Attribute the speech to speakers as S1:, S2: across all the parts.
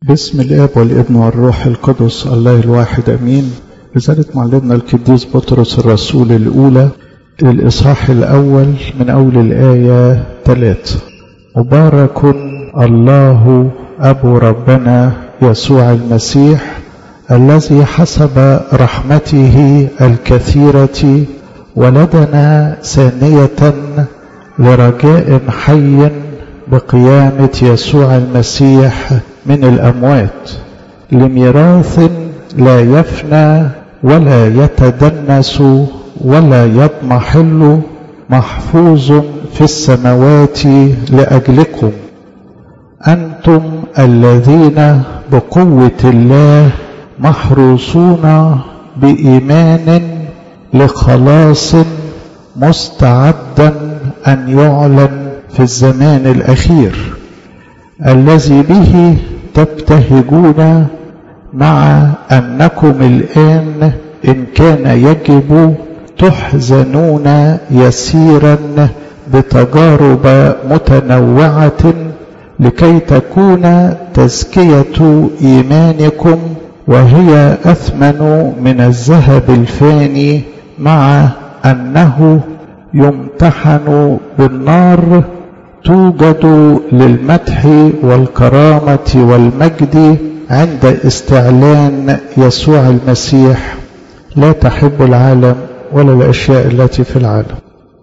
S1: باسم الاب والابن والروح القدس الله الواحد امين رسالة معلمنا القديس بطرس الرسول الاولى الاصحاح الاول من اول الايه ثلاثة مبارك الله ابو ربنا يسوع المسيح الذي حسب رحمته الكثيرة ولدنا ثانية لرجاء حي بقيامة يسوع المسيح من الأموات لميراث لا يفنى ولا يتدنس ولا يضمحل محفوظ في السماوات لأجلكم أنتم الذين بقوة الله محروسون بإيمان لخلاص مستعدا أن يعلن في الزمان الأخير الذي به تبتهجون مع أنكم الآن إن كان يجب تحزنون يسيرا بتجارب متنوعة لكي تكون تزكية إيمانكم وهي أثمن من الذهب الفاني مع أنه يمتحن بالنار توجد للمدح والكرامة والمجد عند استعلان يسوع المسيح لا تحب العالم ولا الأشياء التي في العالم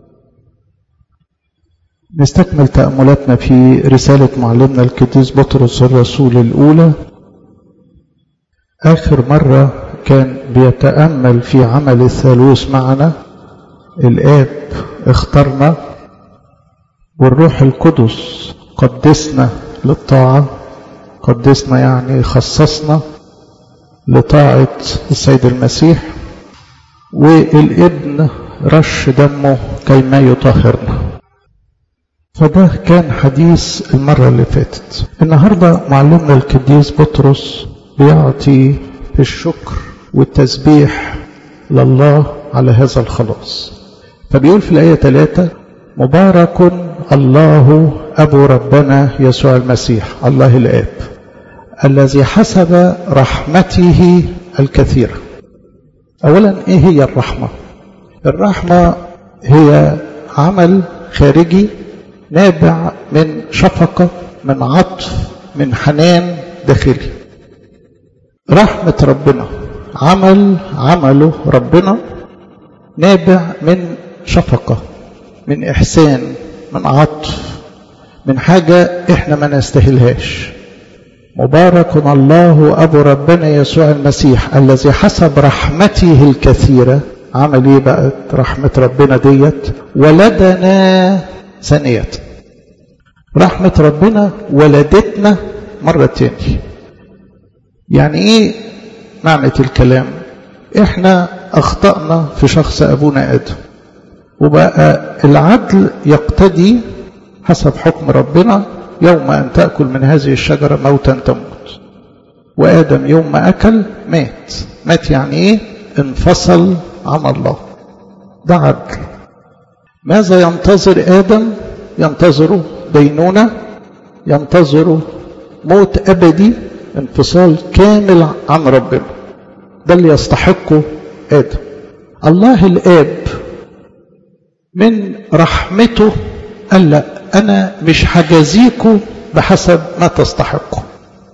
S1: نستكمل تأملاتنا في رسالة معلمنا القديس بطرس الرسول الأولى آخر مرة كان بيتأمل في عمل الثالوث معنا الآب اختارنا والروح القدس قدسنا للطاعة قدسنا يعني خصصنا لطاعة السيد المسيح والابن رش دمه كيما يطهرنا فده كان حديث المرة اللي فاتت النهاردة معلمنا القديس بطرس بيعطي الشكر والتسبيح لله على هذا الخلاص فبيقول في الآية 3 مبارك الله أبو ربنا يسوع المسيح الله الآب الذي حسب رحمته الكثيرة أولا إيه هي الرحمة الرحمة هي عمل خارجي نابع من شفقة من عطف من حنان داخلي رحمة ربنا عمل عمله ربنا نابع من شفقة من إحسان من عطف من حاجة إحنا ما نستاهلهاش مبارك الله أبو ربنا يسوع المسيح الذي حسب رحمته الكثيرة عمل إيه بقى رحمة ربنا ديت ولدنا ثانية رحمة ربنا ولدتنا مرة تاني يعني إيه معنى الكلام إحنا أخطأنا في شخص أبونا آدم وبقى العدل يقتدي حسب حكم ربنا يوم أن تأكل من هذه الشجرة موتا تموت وآدم يوم ما أكل مات مات يعني إيه انفصل عن الله ده عدل ماذا ينتظر آدم ينتظره دينونة ينتظره موت أبدي انفصال كامل عن ربنا ده اللي يستحقه آدم الله الآب من رحمته قال لا أنا مش هجازيكم بحسب ما تستحقوا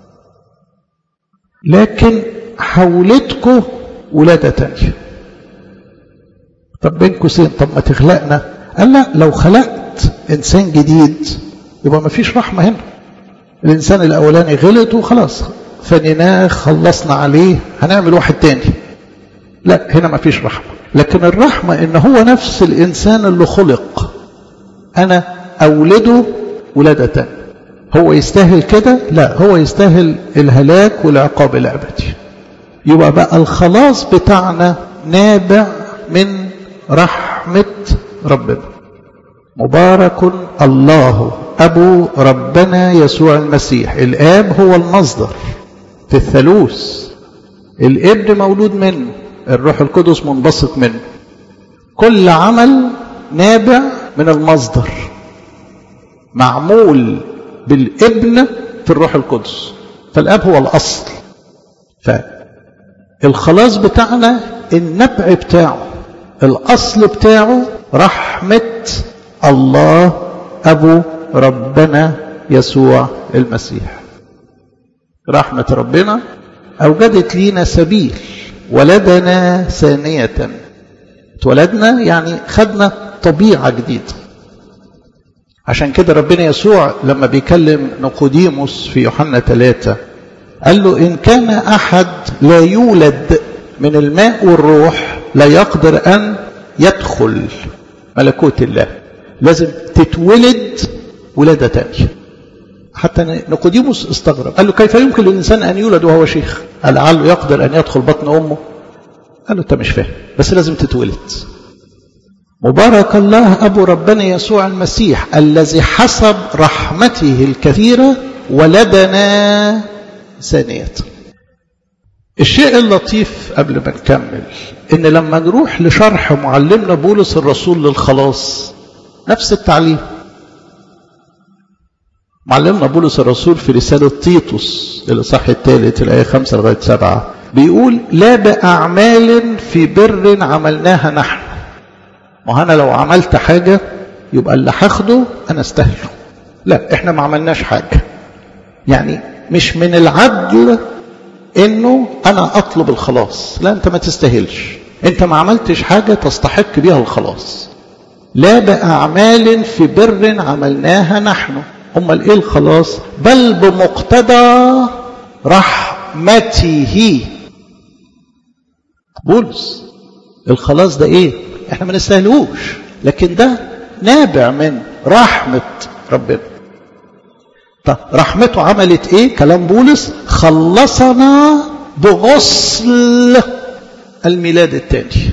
S1: لكن حولتكم ولادة تانية طب بين قوسين طب ما تخلقنا قال لا لو خلقت إنسان جديد يبقى ما فيش رحمة هنا الإنسان الأولاني غلط وخلاص فنيناه خلصنا عليه هنعمل واحد تاني لا هنا ما فيش رحمة لكن الرحمة إن هو نفس الإنسان اللي خلق أنا أولده ولادة هو يستاهل كده لا هو يستاهل الهلاك والعقاب الأبدي يبقى بقى الخلاص بتاعنا نابع من رحمة ربنا مبارك الله أبو ربنا يسوع المسيح الآب هو المصدر في الثالوث الابن مولود منه الروح القدس منبسط منه كل عمل نابع من المصدر معمول بالابن في الروح القدس فالاب هو الاصل فالخلاص بتاعنا النبع بتاعه الاصل بتاعه رحمه الله ابو ربنا يسوع المسيح رحمه ربنا اوجدت لينا سبيل ولدنا ثانيه اتولدنا يعني خدنا طبيعه جديده عشان كده ربنا يسوع لما بيكلم نقوديموس في يوحنا ثلاثة قال له إن كان أحد لا يولد من الماء والروح لا يقدر أن يدخل ملكوت الله لازم تتولد ولادة تانية حتى نقوديموس استغرب قال له كيف يمكن للإنسان أن يولد وهو شيخ قال لعله يقدر أن يدخل بطن أمه قال له أنت مش فاهم بس لازم تتولد مبارك الله أبو ربنا يسوع المسيح الذي حسب رحمته الكثيرة ولدنا ثانية الشيء اللطيف قبل ما نكمل ان لما نروح لشرح معلمنا بولس الرسول للخلاص نفس التعليم معلمنا بولس الرسول في رسالة تيتوس الإصحاح الثالث الآية 5 لغاية 7 بيقول لا بأعمال في بر عملناها نحن ما انا لو عملت حاجة يبقى اللي هاخده انا استاهله لا احنا ما عملناش حاجة يعني مش من العدل انه انا اطلب الخلاص لا انت ما تستاهلش انت ما عملتش حاجة تستحق بيها الخلاص لا بأعمال في بر عملناها نحن امال ايه الخلاص بل بمقتضى رحمته بولس الخلاص ده ايه احنا ما نستاهلوش لكن ده نابع من رحمة ربنا طب رحمته عملت ايه كلام بولس خلصنا بغسل الميلاد الثاني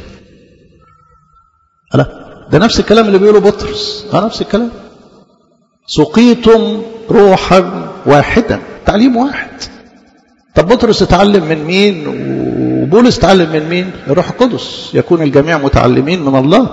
S1: لا ده نفس الكلام اللي بيقوله بطرس اه نفس الكلام سقيتم روحا واحدا تعليم واحد طب بطرس اتعلم من مين وبولس اتعلم من مين الروح القدس يكون الجميع متعلمين من الله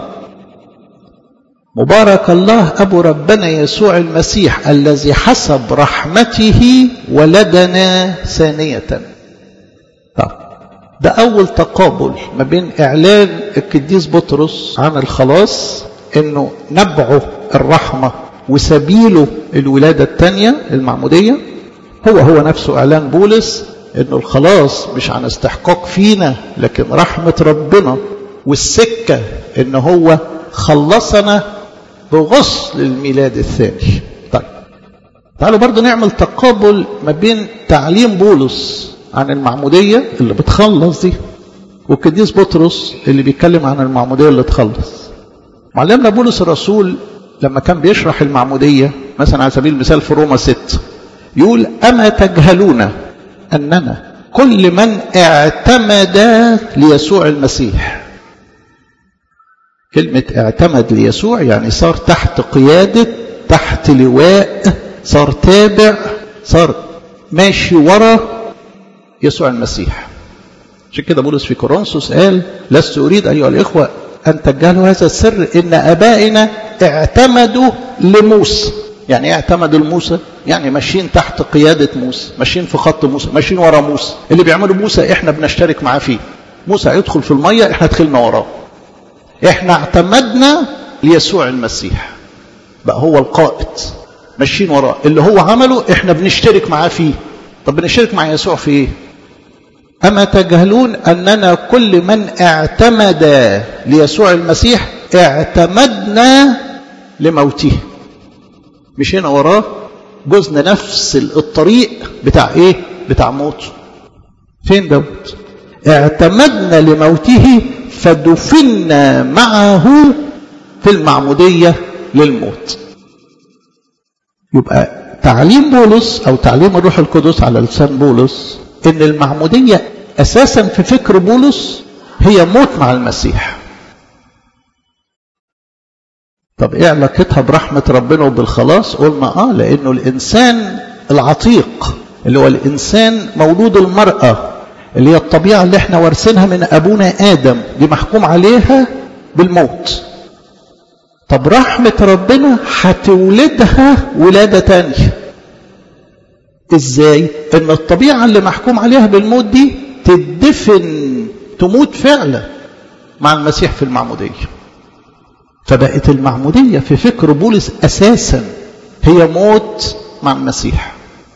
S1: مبارك الله أبو ربنا يسوع المسيح الذي حسب رحمته ولدنا ثانية طب ده أول تقابل ما بين إعلان القديس بطرس عن الخلاص إنه نبعه الرحمة وسبيله الولادة الثانية المعمودية هو هو نفسه إعلان بولس إنه الخلاص مش عن استحقاق فينا لكن رحمة ربنا والسكة إن هو خلصنا بغسل الميلاد الثاني طيب تعالوا برضو نعمل تقابل ما بين تعليم بولس عن المعمودية اللي بتخلص دي والقديس بطرس اللي بيتكلم عن المعمودية اللي تخلص معلمنا بولس الرسول لما كان بيشرح المعمودية مثلا على سبيل المثال في روما 6 يقول أما تجهلون أننا كل من اعتمد ليسوع المسيح كلمة اعتمد ليسوع يعني صار تحت قيادة تحت لواء صار تابع صار ماشي ورا يسوع المسيح عشان كده بولس في كورنثوس قال لست أريد أيها الإخوة أن تجهلوا هذا السر إن أبائنا اعتمدوا لموسى يعني ايه اعتمدوا لموسى يعني ماشيين تحت قيادة موسى ماشيين في خط موسى ماشيين ورا موسى اللي بيعمله موسى احنا بنشترك معاه فيه موسى يدخل في المية احنا دخلنا وراه احنا اعتمدنا ليسوع المسيح بقى هو القائد ماشيين وراه اللي هو عمله احنا بنشترك معاه فيه طب بنشترك مع يسوع في ايه أما تجهلون أننا كل من اعتمد ليسوع المسيح اعتمدنا لموته مشينا وراه جزنا نفس الطريق بتاع ايه بتاع موته فين دوت اعتمدنا لموته فدفنا معه في المعمودية للموت يبقى تعليم بولس أو تعليم الروح القدس على لسان بولس إن المعمودية أساسا في فكر بولس هي موت مع المسيح طب ايه علاقتها برحمة ربنا وبالخلاص قلنا اه لانه الانسان العتيق اللي هو الانسان مولود المرأة اللي هي الطبيعة اللي احنا وارثينها من ابونا ادم دي محكوم عليها بالموت طب رحمة ربنا هتولدها ولادة تانية ازاي ان الطبيعة اللي محكوم عليها بالموت دي تدفن تموت فعلا مع المسيح في المعمودية فبقت المعمودية في فكر بولس أساسا هي موت مع المسيح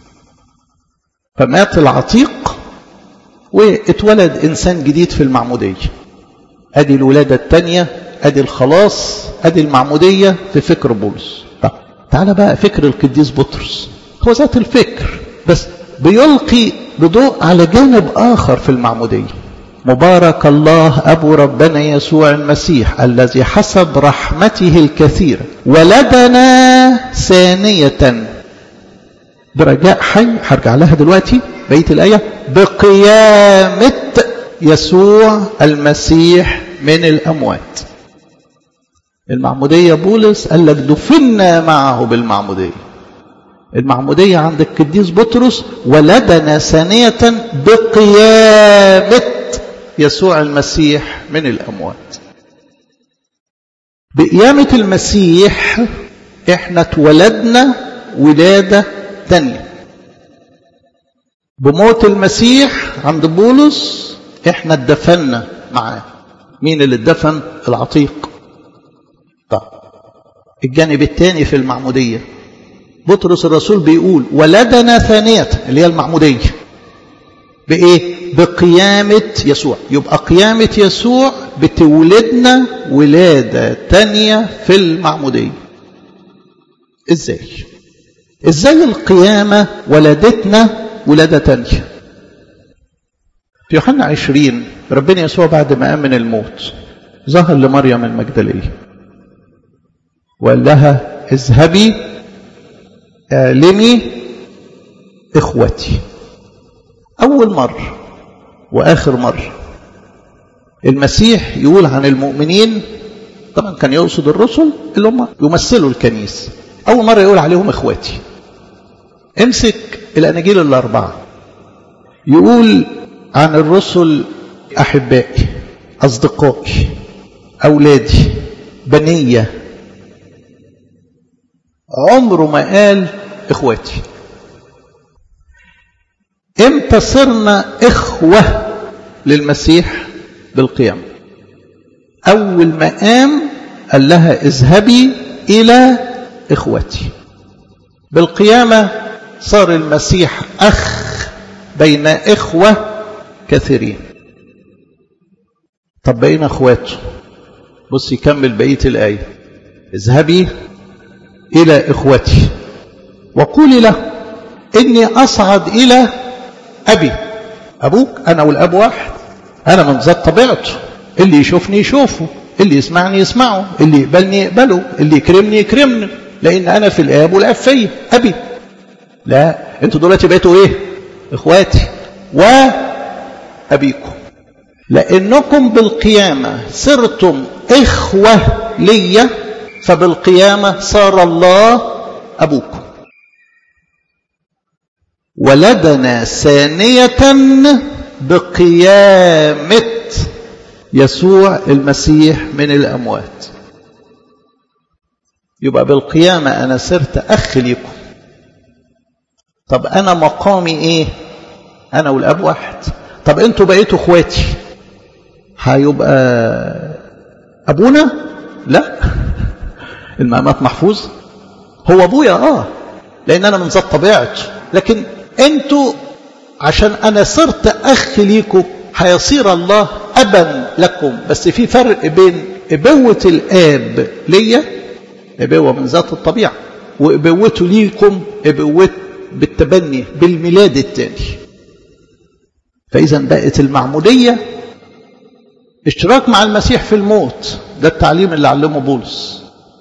S1: فمات العتيق واتولد إنسان جديد في المعمودية أدي الولادة الثانية أدي الخلاص أدي المعمودية في فكر بولس طب تعالى بقى فكر القديس بطرس هو ذات الفكر بس بيلقي بضوء على جانب آخر في المعمودية مبارك الله أبو ربنا يسوع المسيح الذي حسب رحمته الكثيرة ولدنا ثانية برجاء حي هرجع لها دلوقتي بقية الآية بقيامة يسوع المسيح من الأموات المعمودية بولس قال لك دفنا معه بالمعمودية المعمودية عند القديس بطرس ولدنا ثانية بقيامة يسوع المسيح من الأموات بقيامة المسيح احنا اتولدنا ولادة تانية بموت المسيح عند بولس احنا اتدفنا معاه مين اللي اتدفن العتيق طب الجانب الثاني في المعمودية بطرس الرسول بيقول ولدنا ثانية اللي هي المعمودية بإيه؟ بقيامة يسوع يبقى قيامة يسوع بتولدنا ولادة تانية في المعمودية ازاي ازاي القيامة ولدتنا ولادة تانية في يوحنا عشرين ربنا يسوع بعد ما قام من الموت ظهر لمريم المجدلية وقال لها اذهبي اعلمي اخوتي اول مرة واخر مرة المسيح يقول عن المؤمنين طبعا كان يقصد الرسل اللي هم يمثلوا الكنيسة اول مرة يقول عليهم اخواتي امسك الاناجيل الاربعة يقول عن الرسل احبائي اصدقائي اولادي بنيه عمره ما قال اخواتي امتى صرنا اخوة للمسيح بالقيامة اول ما قام قال لها اذهبي الى اخوتي بالقيامة صار المسيح اخ بين اخوة كثيرين طب بقينا اخواته بص يكمل بقية الآية اذهبي إلى إخوتي وقولي له إني أصعد إلى أبي أبوك أنا والأب واحد أنا من ذات طبيعته اللي يشوفني يشوفه اللي يسمعني يسمعه اللي يقبلني يقبله اللي يكرمني يكرمني لأن أنا في الآب والآب فيا أبي لا أنتوا دلوقتي بقيتوا إيه إخواتي وأبيكم لأنكم بالقيامة صرتم إخوة ليا فبالقيامة صار الله أبوكم ولدنا ثانية بقيامة يسوع المسيح من الأموات يبقى بالقيامة أنا صرت أخ ليكم طب أنا مقامي إيه أنا والأب واحد طب أنتوا بقيتوا إخواتي هيبقى أبونا لا المقامات محفوظ هو أبويا آه لأن أنا من ذات طبيعته لكن أنتوا عشان أنا صرت أخ ليكم هيصير الله أبا لكم بس في فرق بين إبوة الآب ليا إبوة من ذات الطبيعة وإبوته ليكم إبوة بالتبني بالميلاد التاني فإذا بقت المعمودية اشتراك مع المسيح في الموت ده التعليم اللي علمه بولس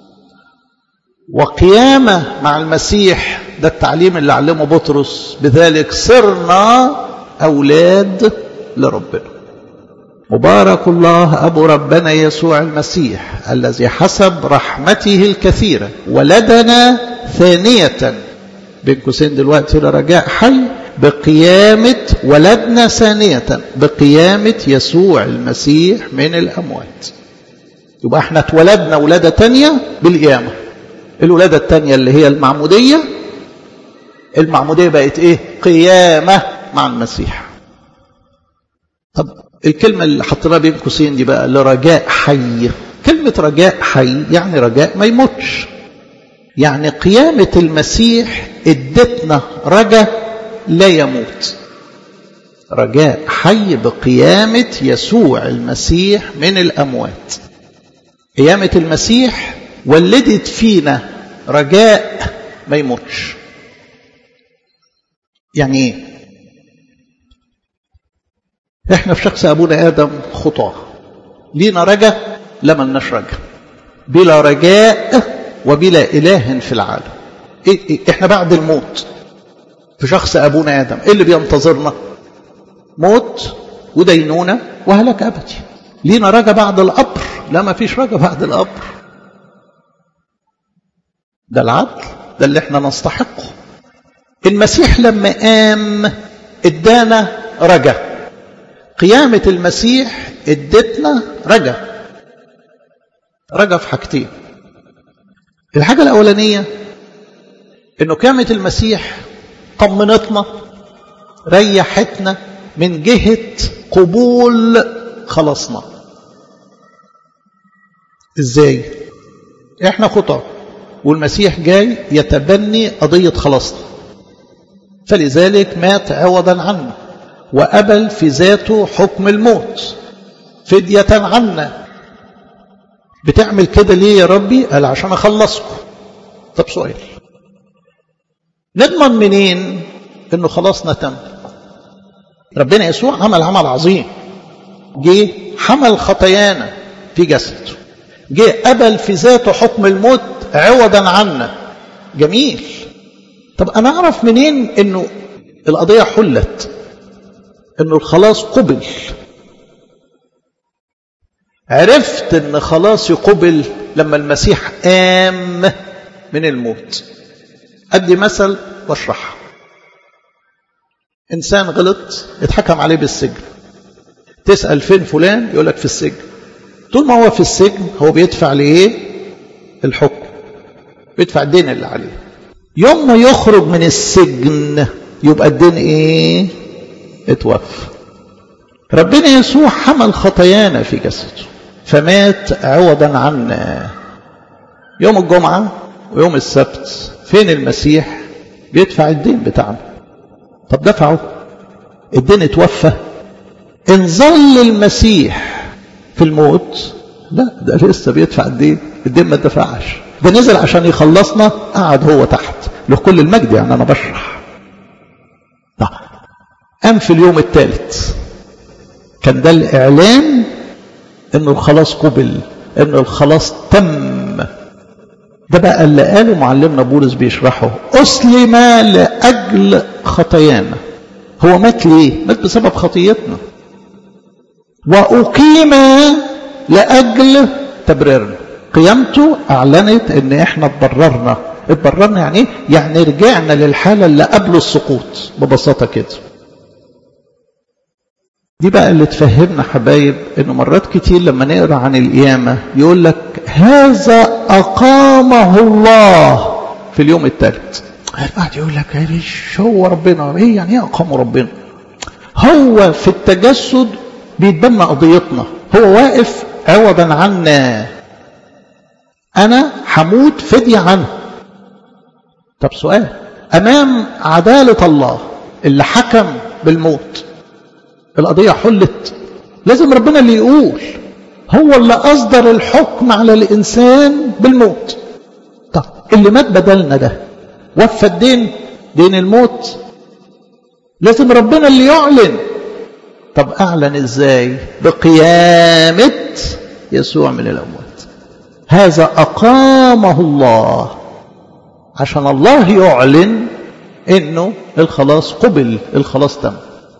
S1: وقيامة مع المسيح ده التعليم اللي علمه بطرس بذلك صرنا أولاد لربنا مبارك الله أبو ربنا يسوع المسيح الذي حسب رحمته الكثيرة ولدنا ثانية بين قوسين دلوقتي لرجاء حي بقيامة ولدنا ثانية بقيامة يسوع المسيح من الأموات يبقى احنا اتولدنا ولادة تانية بالقيامة الولادة التانية اللي هي المعمودية المعمودية بقت ايه قيامة مع المسيح طب الكلمة اللي حطيناها بين قوسين دي بقى لرجاء حي كلمة رجاء حي يعني رجاء ما يموتش يعني قيامة المسيح ادتنا رجاء لا يموت رجاء حي بقيامة يسوع المسيح من الأموات قيامة المسيح ولدت فينا رجاء ما يموتش يعني ايه احنا في شخص ابونا ادم خطاه لينا رجاء لما لناش رجاء بلا رجاء وبلا اله في العالم إيه إيه احنا بعد الموت في شخص ابونا ادم ايه اللي بينتظرنا موت ودينونه وهلاك ابدي لينا رجاء بعد القبر لا ما فيش رجاء بعد القبر ده العدل ده اللي احنا نستحقه المسيح لما قام ادانا رجاء قيامة المسيح ادتنا رجاء رجاء في حاجتين الحاجة الأولانية انه قيامة المسيح طمنتنا ريحتنا من جهة قبول خلاصنا ازاي احنا خطأ والمسيح جاي يتبني قضية خلاصنا فلذلك مات عوضا عنا وقبل في ذاته حكم الموت فدية عنا بتعمل كده ليه يا ربي قال عشان اخلصكم طب سؤال نضمن منين انه خلاصنا تم ربنا يسوع عمل عمل عظيم جه حمل خطايانا في جسده جه قبل في ذاته حكم الموت عوضا عنا جميل طب انا اعرف منين انه القضيه حلت انه الخلاص قبل عرفت ان خلاصي قبل لما المسيح قام من الموت ادي مثل واشرحها انسان غلط اتحكم عليه بالسجن تسال فين فلان يقول لك في السجن طول ما هو في السجن هو بيدفع لايه الحكم بيدفع الدين اللي عليه يوم ما يخرج من السجن يبقى الدين ايه اتوفى ربنا يسوع حمل خطايانا في جسده فمات عوضا عنا يوم الجمعة ويوم السبت فين المسيح بيدفع الدين بتاعنا طب دفعه الدين اتوفى ان ظل المسيح في الموت لا ده لسه بيدفع الدين الدين ما اتدفعش ده نزل عشان يخلصنا قعد هو تحت له كل المجد يعني انا بشرح طب قام في اليوم الثالث كان ده الاعلان انه الخلاص قبل انه الخلاص تم ده بقى اللي قاله معلمنا بولس بيشرحه اسلم لاجل خطايانا هو مات ليه مات بسبب خطيتنا واقيم لاجل تبريرنا قيامته اعلنت ان احنا اتبررنا اتبررنا يعني ايه يعني رجعنا للحاله اللي قبل السقوط ببساطه كده دي بقى اللي تفهمنا حبايب انه مرات كتير لما نقرا عن القيامه يقول لك هذا اقامه الله في اليوم الثالث الواحد يقول لك ايش هو ربنا ايه يعني ايه اقامه ربنا هو في التجسد بيتبنى قضيتنا هو واقف عوضا عنا انا هموت فدية عنه طب سؤال امام عدالة الله اللي حكم بالموت القضية حلت لازم ربنا اللي يقول هو اللي أصدر الحكم على الإنسان بالموت طب اللي مات بدلنا ده وفى الدين دين الموت لازم ربنا اللي يعلن طب أعلن إزاي بقيامة يسوع من الأموات هذا أقامه الله عشان الله يعلن إنه الخلاص قبل الخلاص تم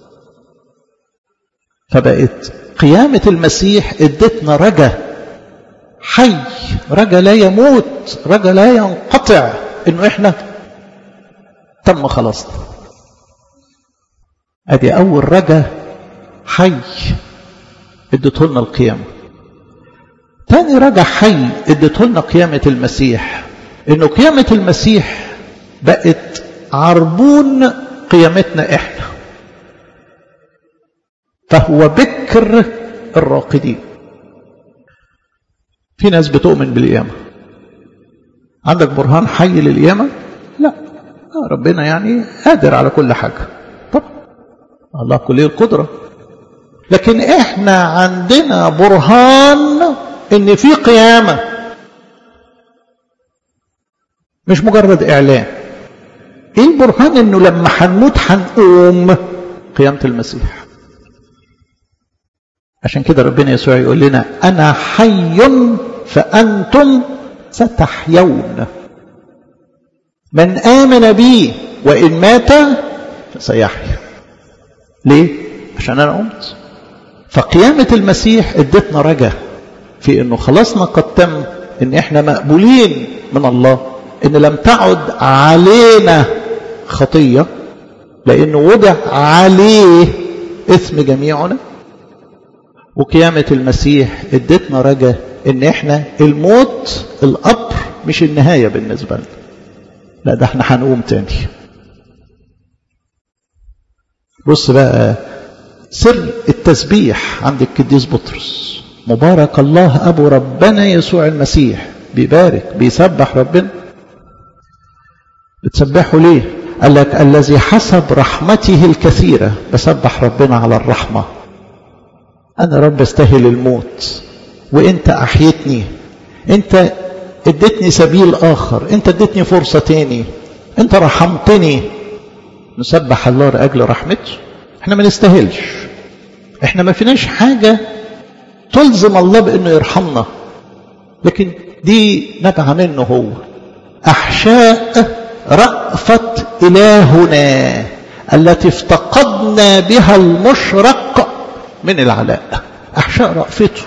S1: فبقت قيامة المسيح ادتنا رجا حي رجا لا يموت رجا لا ينقطع انه احنا تم خلاصنا ادي اول رجا حي ادته لنا القيامة تاني رجا حي ادته لنا قيامة المسيح انه قيامة المسيح بقت عربون قيامتنا احنا فهو بكر الراقدين في ناس بتؤمن بالقيامة عندك برهان حي للقيامة لا ربنا يعني قادر على كل حاجة طب الله كلية القدرة لكن احنا عندنا برهان ان في قيامة مش مجرد اعلان ايه البرهان انه لما هنموت هنقوم قيامة المسيح عشان كده ربنا يسوع يقول لنا انا حي فانتم ستحيون من امن بي وان مات فسيحيا ليه عشان انا قمت فقيامة المسيح ادتنا رجا في انه خلاصنا قد تم ان احنا مقبولين من الله ان لم تعد علينا خطية لانه وضع عليه اثم جميعنا وقيامة المسيح ادتنا رجا ان احنا الموت القبر مش النهاية بالنسبة لنا لا ده احنا هنقوم تاني بص بقى سر التسبيح عند القديس بطرس مبارك الله ابو ربنا يسوع المسيح بيبارك بيسبح ربنا بتسبحه ليه قال لك الذي حسب رحمته الكثيرة بسبح ربنا على الرحمة أنا رب استاهل الموت وانت أحيتني انت اديتني سبيل آخر انت اديتني فرصة تاني انت رحمتني نسبح الله لأجل رحمته احنا ما نستاهلش احنا ما فيناش حاجة تلزم الله بانه يرحمنا لكن دي نبع منه هو احشاء رأفة الهنا التي افتقدنا بها المشرق من العلاء احشاء رأفته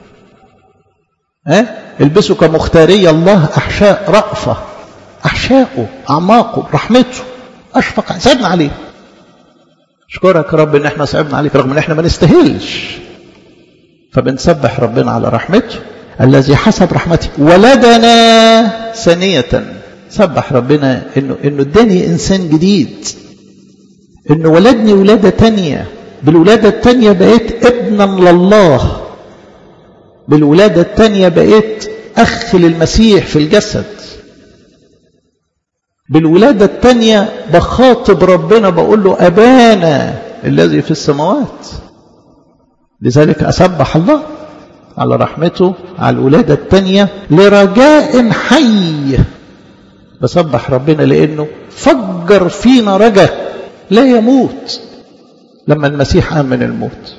S1: ها البسوا كمختاري الله احشاء رأفة احشاؤه اعماقه رحمته اشفق سعدنا عليه اشكرك يا رب ان احنا صعبنا عليك رغم ان احنا ما نستاهلش فبنسبح ربنا على رحمته الذي حسب رحمته ولدنا ثانية سبح ربنا انه انه اداني انسان جديد انه ولدني ولادة تانية بالولادة التانية بقيت ابنا لله بالولادة التانية بقيت اخ للمسيح في الجسد بالولادة التانية بخاطب ربنا بقول له أبانا الذي في السماوات لذلك أسبح الله على رحمته على الولادة التانية لرجاء حي بسبح ربنا لأنه فجر فينا رجاء لا يموت لما المسيح قام من الموت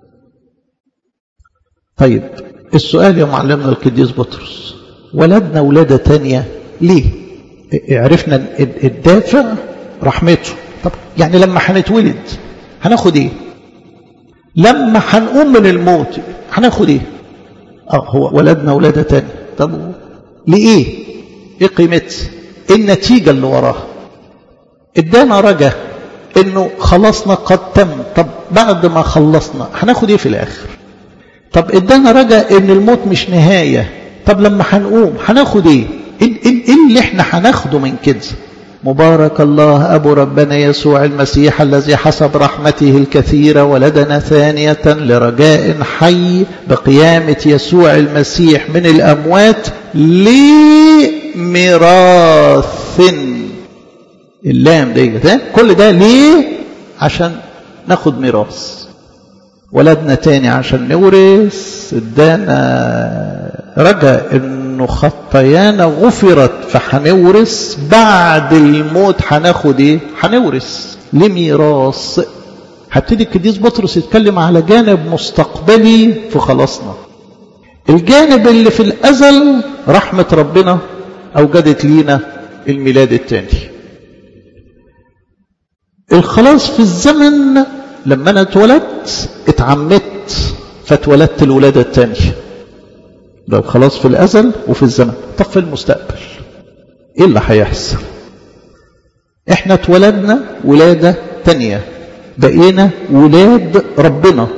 S1: طيب السؤال يا معلمنا القديس بطرس ولدنا ولادة تانية ليه عرفنا الدافع رحمته طب يعني لما هنتولد هناخد ايه لما هنقوم من الموت هناخد ايه اه هو ولدنا ولادة تانية طب لإيه ايه قيمتها ايه النتيجة اللي وراها ادانا رجا انه خلصنا قد تم طب بعد ما خلصنا هناخد ايه في الاخر طب ادانا رجا ان الموت مش نهاية طب لما هنقوم هناخد ايه ايه اللي احنا هناخده من كده مبارك الله أبو ربنا يسوع المسيح الذي حسب رحمته الكثيرة ولدنا ثانية لرجاء حي بقيامة يسوع المسيح من الأموات لميراث اللام دي كل ده ليه عشان ناخد ميراث ولدنا تاني عشان نورث ادانا رجاء انه خطايانا غفرت فهنورث بعد الموت هناخد ايه هنورث لميراث هبتدي القديس بطرس يتكلم على جانب مستقبلي في خلاصنا الجانب اللي في الازل رحمه ربنا اوجدت لينا الميلاد الثاني الخلاص في الزمن لما انا اتولدت اتعمدت فاتولدت الولاده الثانيه ده خلاص في الأزل وفي الزمن طب في المستقبل إيه اللي هيحصل إحنا اتولدنا ولادة تانية بقينا ولاد ربنا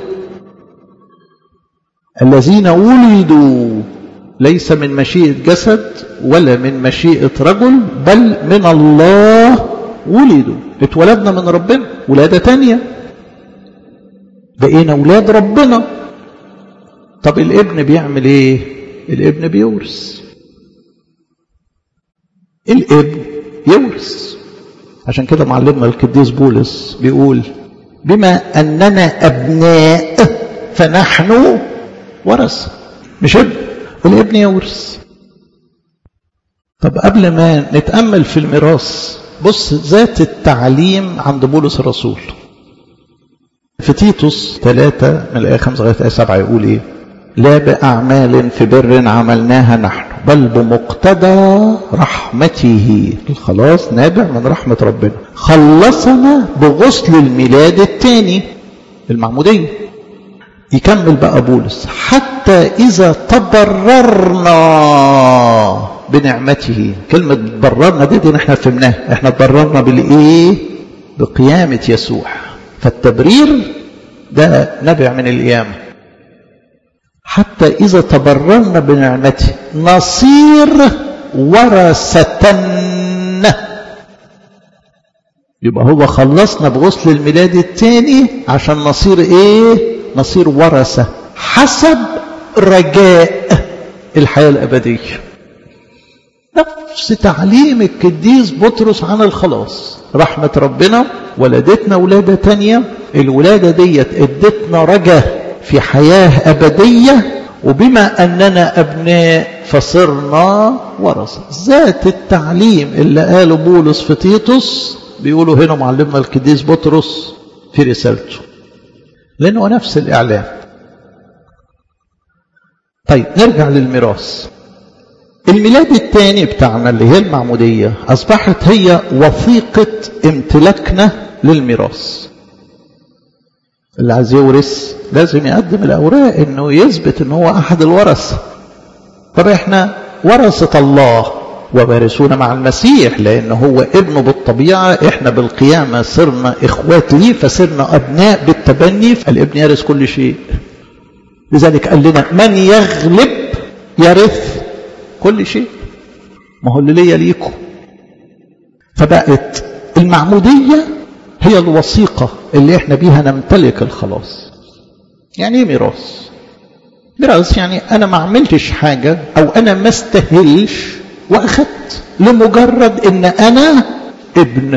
S1: الذين ولدوا ليس من مشيئة جسد ولا من مشيئة رجل بل من الله ولدوا اتولدنا من ربنا ولادة تانية بقينا ولاد ربنا طب الابن بيعمل ايه الابن بيورث الابن يورث عشان كده معلمنا القديس بولس بيقول بما اننا ابناء فنحن ورث مش ابن والابن يورث طب قبل ما نتامل في الميراث بص ذات التعليم عند بولس الرسول في تيتوس ثلاثة من الآية خمسة لغاية الآية سبعة يقول إيه؟ لا بأعمال في بر عملناها نحن بل بمقتضى رحمته الخلاص نابع من رحمة ربنا خلصنا بغسل الميلاد الثاني المعمودية يكمل بقى بولس حتى إذا تبررنا بنعمته كلمة تبررنا دي, دي احنا فهمناها احنا تبررنا بالإيه بقيامة يسوع فالتبرير ده نبع من القيامة حتى إذا تبررنا بنعمته نصير ورثة يبقى هو خلصنا بغسل الميلاد الثاني عشان نصير ايه نصير ورثة حسب رجاء الحياة الأبدية نفس تعليم القديس بطرس عن الخلاص رحمة ربنا ولدتنا ولادة تانية الولادة ديت ادتنا رجاء في حياة أبدية وبما أننا أبناء فصرنا ورثة ذات التعليم اللي قاله بولس في تيتوس بيقولوا هنا معلمنا القديس بطرس في رسالته لأنه نفس الإعلام طيب نرجع للميراث الميلاد الثاني بتاعنا اللي هي المعمودية أصبحت هي وثيقة امتلاكنا للميراث اللي عايز يورث لازم يقدم الأوراق إنه يثبت إن هو أحد الورثة طب إحنا ورثة الله ووارثون مع المسيح لأن هو ابنه بالطبيعة إحنا بالقيامة صرنا إخوات ليه فصرنا أبناء بالتبني فالابن يرث كل شيء لذلك قال لنا من يغلب يرث كل شيء ما هو اللي ليا ليكم فبقت المعمودية هي الوثيقة اللي احنا بيها نمتلك الخلاص يعني ايه ميراث ميراث يعني انا ما عملتش حاجة او انا ما استاهلش واخدت لمجرد ان انا ابن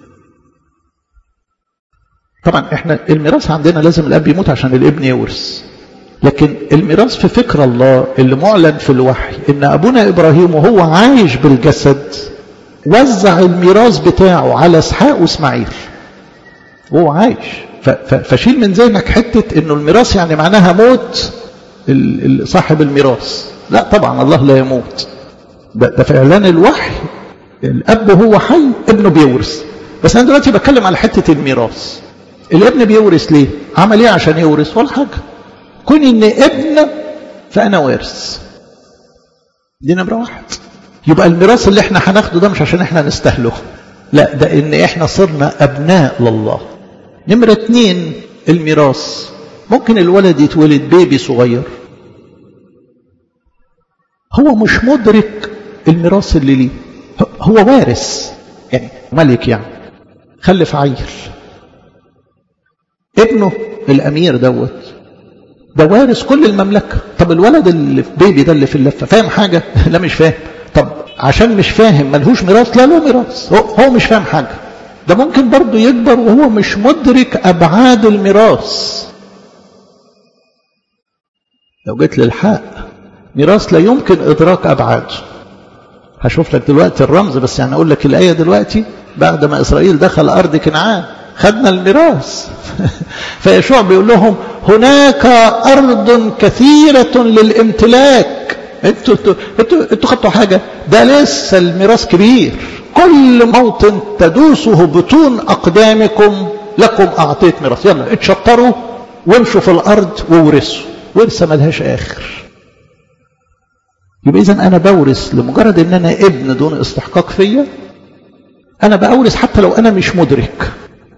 S1: طبعا احنا الميراث عندنا لازم الاب يموت عشان الابن يورث لكن الميراث في فكر الله اللي معلن في الوحي ان ابونا ابراهيم وهو عايش بالجسد وزع الميراث بتاعه على اسحاق واسماعيل وهو عايش فشيل من ذهنك حته انه الميراث يعني معناها موت صاحب الميراث لا طبعا الله لا يموت ده, ده في اعلان الوحي الاب هو حي ابنه بيورث بس انا دلوقتي بتكلم على حته الميراث الابن بيورث ليه عمل ايه عشان يورث ولا حاجه كون ان ابن فانا وارث دي نمره واحد يبقى الميراث اللي احنا هناخده ده مش عشان احنا نستهله لا ده ان احنا صرنا ابناء لله نمره اتنين الميراث ممكن الولد يتولد بيبي صغير هو مش مدرك الميراث اللي ليه هو وارث يعني ملك يعني خلف عيل ابنه الامير دوت ده وارث كل المملكة طب الولد اللي في بيبي ده اللي في اللفة فاهم حاجة لا مش فاهم طب عشان مش فاهم ملهوش ميراث لا له ميراث هو, هو مش فاهم حاجة ده ممكن برضه يكبر وهو مش مدرك أبعاد الميراث لو جيت للحق ميراث لا يمكن إدراك أبعاده هشوف لك دلوقتي الرمز بس يعني أقول لك الآية دلوقتي بعد ما إسرائيل دخل أرض كنعان خدنا الميراث فيشوع بيقول لهم هناك أرض كثيرة للامتلاك انتوا انتوا انتوا انتوا خدتوا حاجة ده لسه الميراث كبير كل موطن تدوسه بطون أقدامكم لكم أعطيت ميراث يلا اتشطروا وامشوا في الأرض وورثوا ورثة ملهاش آخر يبقى إذا أنا بورث لمجرد إن أنا ابن دون استحقاق فيا أنا بأورث حتى لو أنا مش مدرك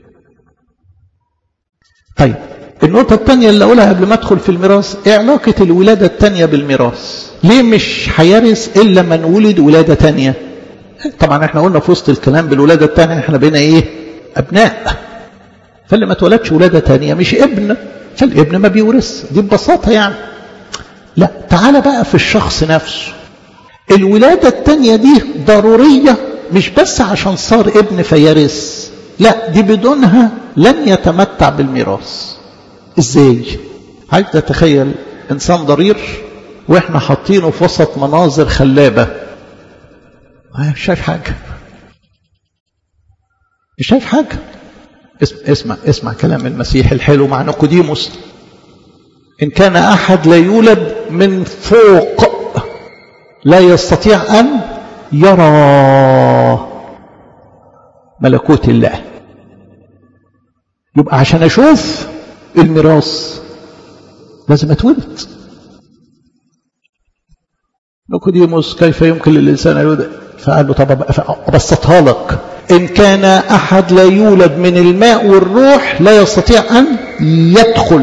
S1: طيب النقطة الثانية اللي أقولها قبل ما أدخل في الميراث إيه علاقة الولادة الثانية بالميراث ليه مش هيرث إلا من ولد ولادة ثانية طبعا احنا قلنا في وسط الكلام بالولادة الثانية احنا بقينا ايه ابناء فاللي ما اتولدش ولادة ثانية مش ابن فالابن ما بيورث دي ببساطة يعني لا تعالى بقى في الشخص نفسه الولادة الثانية دي ضرورية مش بس عشان صار ابن فيرث لا دي بدونها لن يتمتع بالميراث ازاي عايز تتخيل انسان ضرير واحنا حاطينه في وسط مناظر خلابة مش شايف حاجة مش شايف حاجة اسمع, اسمع, اسمع كلام المسيح الحلو مع نيقوديموس إن كان أحد لا يولد من فوق لا يستطيع أن يرى ملكوت الله يبقى عشان أشوف الميراث لازم أتولد نيقوديموس كيف يمكن للإنسان أن يولد فقال له طب أبسطها لك إن كان أحد لا يولد من الماء والروح لا يستطيع أن يدخل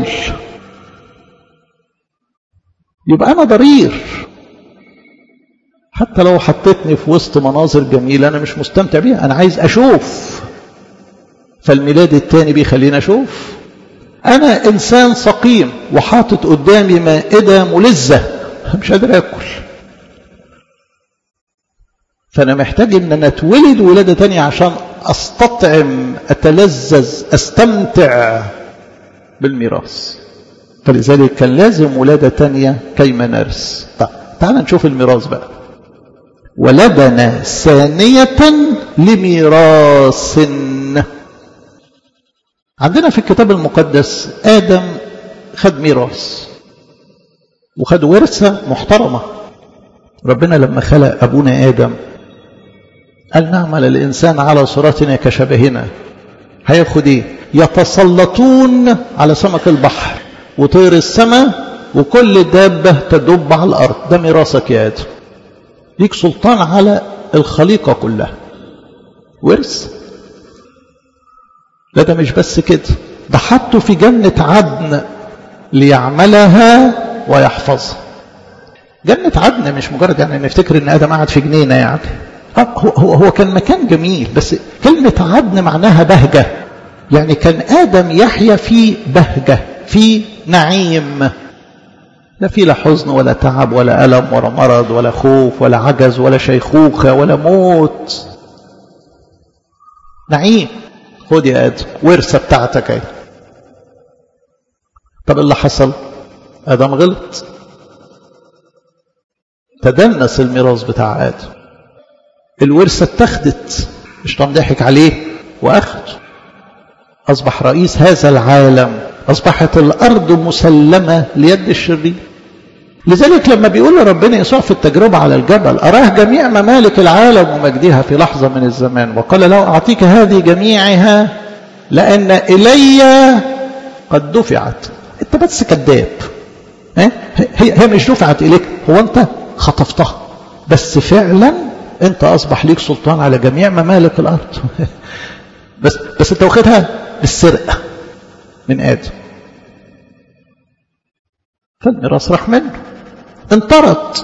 S1: يبقى أنا ضرير حتى لو حطيتني في وسط مناظر جميلة أنا مش مستمتع بيها أنا عايز أشوف فالميلاد التاني بيخليني أشوف أنا إنسان سقيم وحاطط قدامي مائدة ملزة مش قادر أكل فأنا محتاج إن أنا أتولد ولادة تانية عشان أستطعم أتلذذ أستمتع بالميراث فلذلك كان لازم ولادة تانية كيما نرث طيب تعال نشوف الميراث بقى ولدنا ثانية لميراث عندنا في الكتاب المقدس آدم خد ميراث وخد ورثة محترمة ربنا لما خلق أبونا آدم قال نعمل الإنسان على صورتنا كشبهنا هياخد إيه يتسلطون على سمك البحر وطير السماء وكل دابة تدب على الأرض ده ميراثك يا آدم ليك سلطان على الخليقة كلها ورث لا ده مش بس كده ده حطه في جنة عدن ليعملها ويحفظها جنة عدن مش مجرد يعني نفتكر ان ادم قعد في جنينة يعني هو, هو, هو كان مكان جميل بس كلمة عدن معناها بهجة يعني كان ادم يحيا في بهجة في نعيم لا في لا حزن ولا تعب ولا ألم ولا مرض ولا خوف ولا عجز ولا شيخوخة ولا موت نعيم خد يا آدم ورثة بتاعتك اهي طب اللي حصل آدم غلط تدنس الميراث بتاع آدم الورثة اتخذت الشيطان ضحك عليه وأخذ أصبح رئيس هذا العالم أصبحت الأرض مسلمة ليد الشرير لذلك لما بيقول ربنا يسوع في التجربة على الجبل أراه جميع ممالك العالم ومجدها في لحظة من الزمان وقال له أعطيك هذه جميعها لأن إلي قد دفعت أنت بس كذاب هي هي مش دفعت إليك هو أنت خطفتها بس فعلا أنت أصبح ليك سلطان على جميع ممالك الأرض بس بس أنت واخدها بالسرقة من آدم فالميراث راح منه انطرد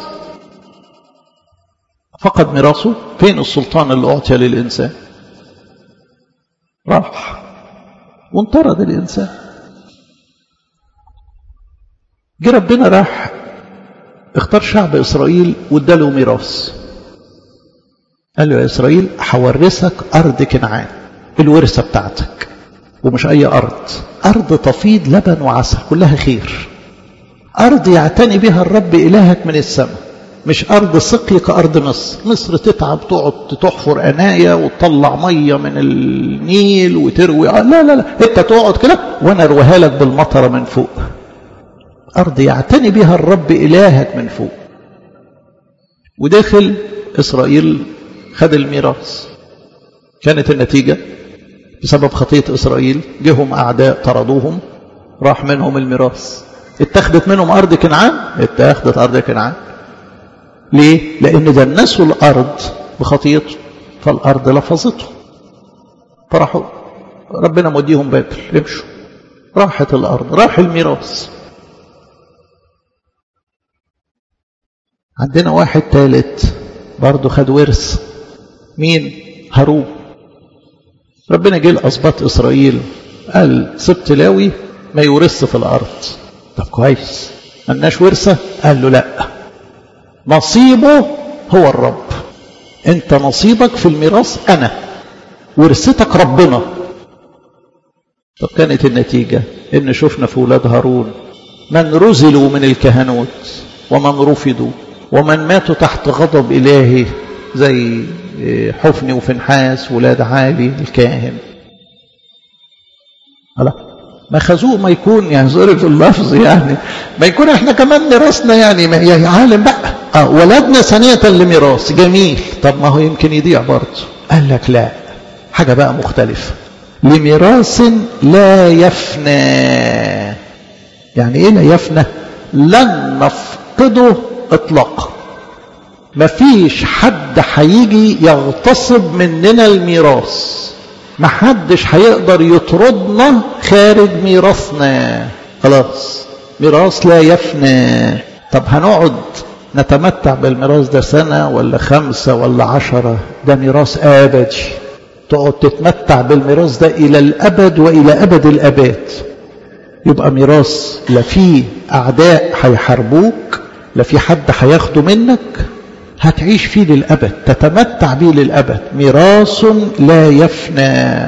S1: فقد ميراثه فين السلطان اللي أعطي للإنسان راح وانطرد الإنسان جه ربنا راح اختار شعب إسرائيل واداله ميراث قال له يا إسرائيل هورثك أرض كنعان الورثة بتاعتك ومش أي أرض أرض تفيض لبن وعسل كلها خير أرض يعتني بها الرب إلهك من السماء مش أرض سقي كأرض مصر مصر تتعب تقعد تحفر أناية وتطلع مية من النيل وتروي لا لا لا أنت تقعد كده وأنا أرويها لك بالمطرة من فوق أرض يعتني بها الرب إلهك من فوق وداخل إسرائيل خد الميراث كانت النتيجة بسبب خطية إسرائيل جهم أعداء طردوهم راح منهم الميراث اتخذت منهم أرض كنعان اتخذت أرض كنعان ليه؟ لأن دنسوا الأرض بخطيته فالأرض لفظته فراحوا ربنا موديهم بابل امشوا راحت الأرض راح الميراث عندنا واحد ثالث برضه خد ورث مين هارون ربنا جه لأسباط إسرائيل قال سبت لاوي ما يورث في الأرض طب كويس ملناش ورثة قال له لا نصيبه هو الرب انت نصيبك في الميراث انا ورثتك ربنا طب كانت النتيجة ان شفنا في ولاد هارون من رزلوا من الكهنوت ومن رفضوا ومن ماتوا تحت غضب إلهي زي حفني وفنحاس ولاد عالي الكاهن هلا ما خذوه ما يكون يعني ظرف اللفظ يعني ما يكون احنا كمان ميراثنا يعني ما يا عالم بقى اه ولدنا ثانية لميراث جميل طب ما هو يمكن يضيع برضه قال لك لا حاجة بقى مختلفة لميراث لا يفنى يعني ايه لا يفنى لن نفقده اطلاقا مفيش حد هيجي يغتصب مننا الميراث محدش هيقدر يطردنا خارج ميراثنا خلاص ميراث لا يفنى طب هنقعد نتمتع بالميراث ده سنة ولا خمسة ولا عشرة ده ميراث أبدي تقعد تتمتع بالميراث ده إلى الأبد وإلى أبد الأباد يبقى ميراث لا فيه أعداء هيحاربوك لا في حد هياخده منك هتعيش فيه للأبد تتمتع به للأبد ميراث لا يفنى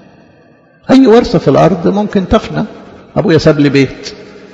S1: أي ورثة في الأرض ممكن تفنى أبويا ساب لي بيت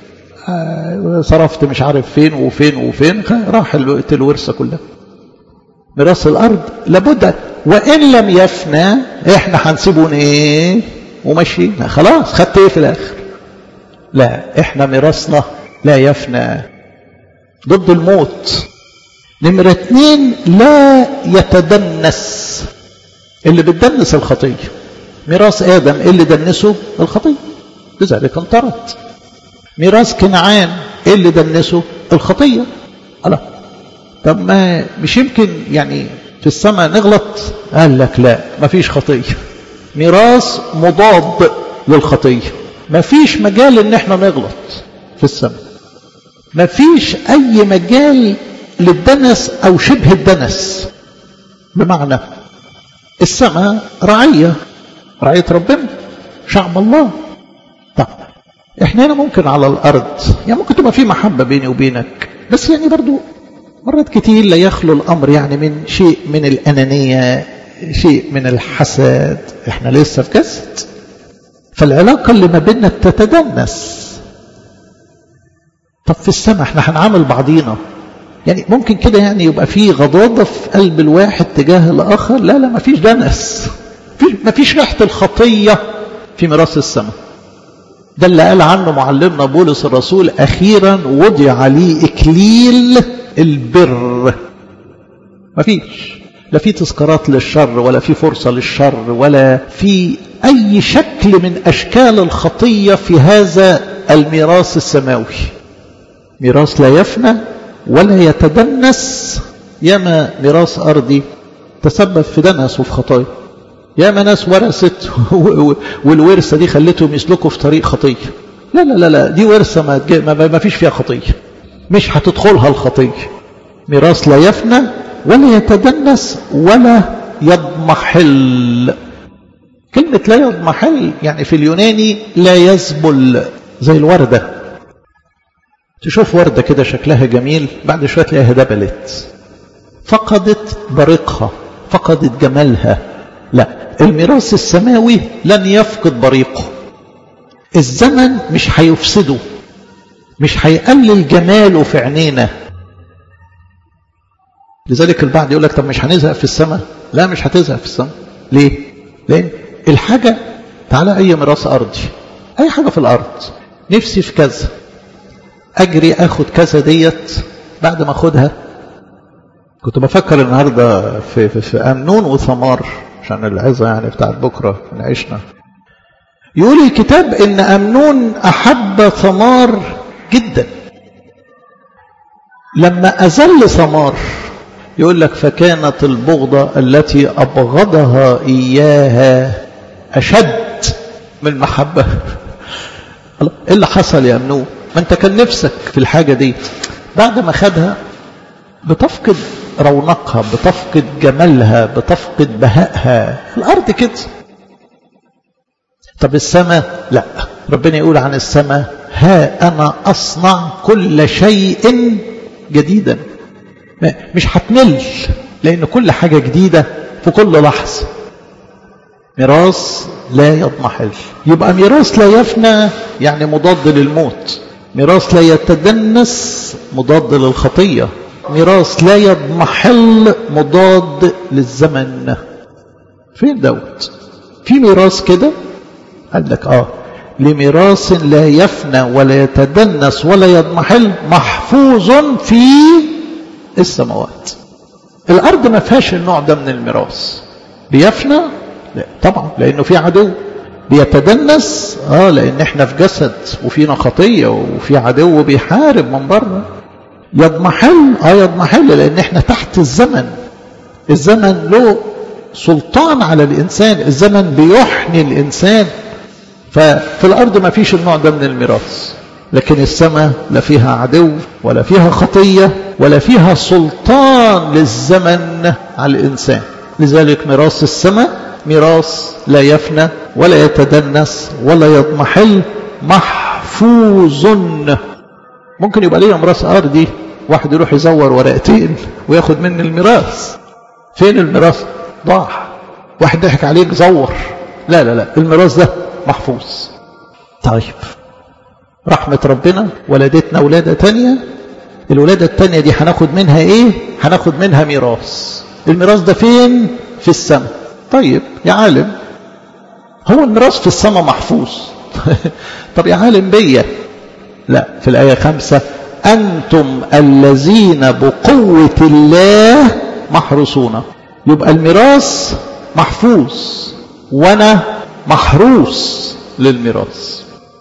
S1: آه صرفت مش عارف فين وفين وفين راح الورثة كلها ميراث الأرض لابد وإن لم يفنى إحنا هنسيبه إيه ومشينا خلاص خدت إيه في الآخر لا إحنا ميراثنا لا يفنى ضد الموت نمرة اتنين لا يتدنس اللي بتدنس الخطية ميراث آدم اللي دنسه الخطية لذلك انطرد ميراث كنعان اللي دنسه الخطية الله طب ما مش يمكن يعني في السماء نغلط قال لك لا ما فيش خطية ميراث مضاد للخطية ما فيش مجال ان احنا نغلط في السماء ما فيش اي مجال للدنس او شبه الدنس بمعنى السماء رعية رعية ربنا شعب الله طب احنا هنا ممكن على الارض يعني ممكن تبقى في محبة بيني وبينك بس يعني برضو مرات كتير لا يخلو الامر يعني من شيء من الانانية شيء من الحسد احنا لسه في جسد فالعلاقة اللي ما بيننا تتدنس طب في السماء احنا هنعامل بعضينا يعني ممكن كده يعني يبقى في غضاضة في قلب الواحد تجاه الآخر لا لا ما فيش دنس ما فيش ريحة الخطية في ميراث السماء ده اللي قال عنه معلمنا بولس الرسول أخيرا وضع لي إكليل البر ما فيش لا في تذكارات للشر ولا في فرصة للشر ولا في أي شكل من أشكال الخطية في هذا الميراث السماوي ميراث لا يفنى ولا يتدنس ياما ميراث أرضي تسبب في دنس وفي خطايا ياما ناس ورثت والورثة دي خلتهم يسلكوا في طريق خطية لا لا لا لا دي ورثة ما, ما فيش فيها خطية مش هتدخلها الخطية ميراث لا يفنى ولا يتدنس ولا يضمحل كلمة لا يضمحل يعني في اليوناني لا يزبل زي الوردة تشوف وردة كده شكلها جميل بعد شوية تلاقيها دبلت فقدت بريقها فقدت جمالها لا الميراث السماوي لن يفقد بريقه الزمن مش هيفسده مش هيقلل جماله في عينينا لذلك البعض يقول لك طب مش هنزهق في السماء لا مش هتزهق في السماء ليه لان الحاجة تعالى اي ميراث ارضي اي حاجة في الارض نفسي في كذا اجري اخد كذا ديت بعد ما اخدها كنت بفكر النهاردة في, في, في امنون وثمار عشان العظة يعني بتاعت بكرة نعيشنا يقول الكتاب ان امنون احب ثمار جدا لما ازل ثمار يقول لك فكانت البغضة التي أبغضها إياها أشد من المحبة ايه اللي حصل يا أمنو ما أنت كان نفسك في الحاجة دي بعد ما خدها بتفقد رونقها بتفقد جمالها بتفقد بهائها الأرض كده طب السماء لا ربنا يقول عن السماء ها أنا أصنع كل شيء جديدا مش هتمل لأن كل حاجة جديدة في كل لحظة ميراث لا يضمحل يبقى ميراث لا يفنى يعني مضاد للموت ميراث لا يتدنس مضاد للخطية ميراث لا يضمحل مضاد للزمن فين دوت في ميراث كده قال لك اه لميراث لا يفنى ولا يتدنس ولا يضمحل محفوظ في السماوات الارض ما فيهاش النوع ده من الميراث بيفنى لا طبعا لانه في عدو بيتدنس اه لان احنا في جسد وفينا خطيه وفي عدو بيحارب من بره يضمحل اه يضمحل لان احنا تحت الزمن الزمن له سلطان على الانسان الزمن بيحني الانسان ففي الارض ما فيش النوع ده من الميراث لكن السماء لا فيها عدو ولا فيها خطيه ولا فيها سلطان للزمن على الانسان لذلك ميراث السماء ميراث لا يفنى ولا يتدنس ولا يضمحل محفوظ ممكن يبقى ليه ميراث ارضي واحد يروح يزور ورقتين وياخد مني الميراث فين الميراث ضاع واحد ضحك عليك زور لا لا لا الميراث ده محفوظ طيب رحمة ربنا ولدتنا ولادة تانية الولادة التانية دي هناخد منها ايه هناخد منها ميراث الميراث ده فين في السماء طيب يا عالم هو الميراث في السماء محفوظ طب يا عالم بيا لا في الآية خمسة أنتم الذين بقوة الله محروسون يبقى الميراث محفوظ وأنا محروس للميراث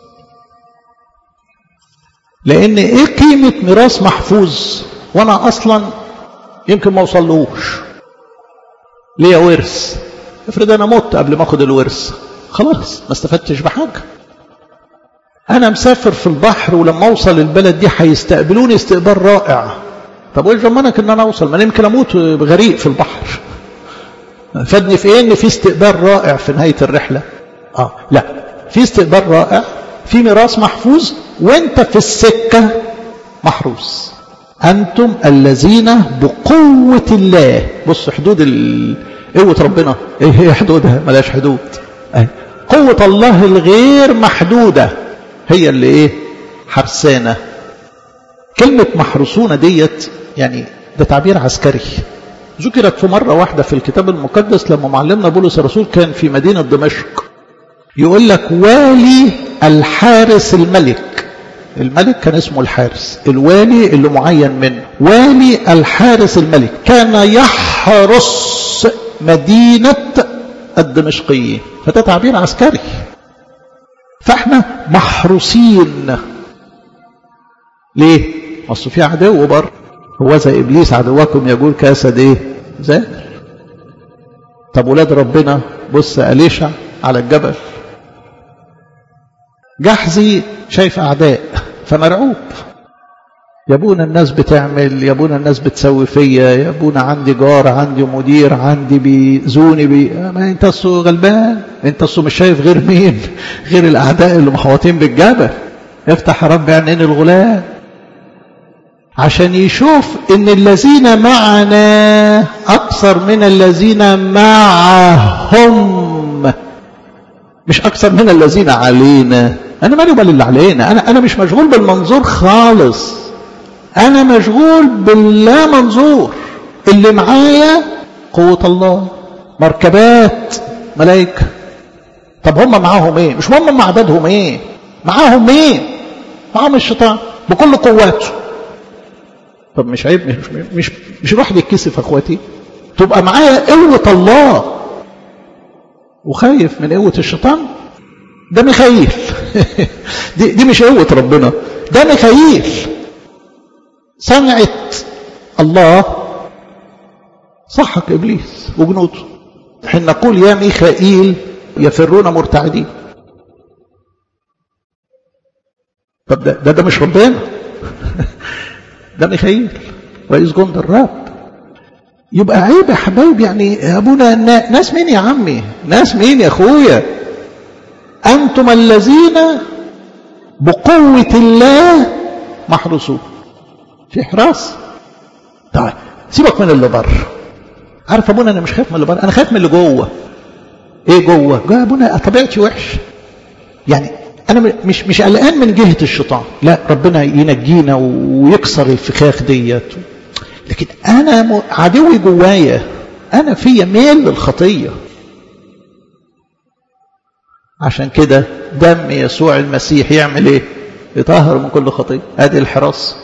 S1: لأن إيه قيمة ميراث محفوظ وأنا أصلا يمكن ما أوصلهوش ليا ورث افرض أنا مت قبل ما أخد الورث خلاص ما استفدتش بحاجة أنا مسافر في البحر ولما أوصل البلد دي هيستقبلوني استقبال رائع طب وإيه ضمنك إن أنا أوصل ما يمكن أموت غريق في البحر فادني في إيه إن في استقبال رائع في نهاية الرحلة آه لا في استقبال رائع في ميراث محفوظ وانت في السكة محروس أنتم الذين بقوة الله بص حدود ال... قوة ربنا ايه هي حدودها ملاش حدود أي. قوة الله الغير محدودة هي اللي ايه حرسانة كلمة محروسون ديت يعني ده تعبير عسكري ذكرت في مرة واحدة في الكتاب المقدس لما معلمنا بولس الرسول كان في مدينة دمشق يقول لك والي الحارس الملك الملك كان اسمه الحارس الوالي اللي معين منه والي الحارس الملك كان يحرس مدينة الدمشقيين فده تعبير عسكري فاحنا محروسين ليه اصل في عدو بره هو زي ابليس عدوكم يقول كاسد ايه زاهر طب ولاد ربنا بص اليشع على الجبل جحزي شايف أعداء فمرعوب يا ابونا الناس بتعمل يا ابونا الناس بتسوي فيا يا ابونا عندي جار عندي مدير عندي بيزوني بي ما انت اصله غلبان انت اصله مش شايف غير مين غير الاعداء اللي محوطين بالجبل افتح يا رب عينين الغلام عشان يشوف ان الذين معنا اكثر من الذين معهم مش اكثر من الذين علينا انا مالي بال اللي علينا انا انا مش مشغول بالمنظور خالص انا مشغول باللا منظور اللي معايا قوة الله مركبات ملائكة طب هم معاهم ايه مش هم مع عددهم ايه معاهم مين معاهم الشيطان بكل قواته طب مش عيب مش مش مش الواحد يتكسف اخواتي تبقى معايا قوة الله وخايف من قوة الشيطان ده ميخائيل دي, دي مش قوة ربنا ده ميخائيل صنعة الله صحك إبليس وجنوده حين نقول يا ميخائيل يفرون مرتعدين طب ده ده, ده مش ربنا ده ميخائيل رئيس جند الرب يبقى عيب يا حبايب يعني يا ابونا ناس مين يا عمي ناس مين يا اخويا انتم الذين بقوة الله محروسون في حراس طيب سيبك من اللي بره عارف ابونا انا مش خايف من اللي بره انا خايف من اللي جوه ايه جوه جوه ابونا طبيعتي وحش يعني انا مش مش قلقان من جهه الشيطان لا ربنا ينجينا ويكسر الفخاخ ديت لكن انا عدوي جوايا انا فيا ميل للخطيه عشان كده دم يسوع المسيح يعمل ايه يطهر من كل خطيه ادي الحراسه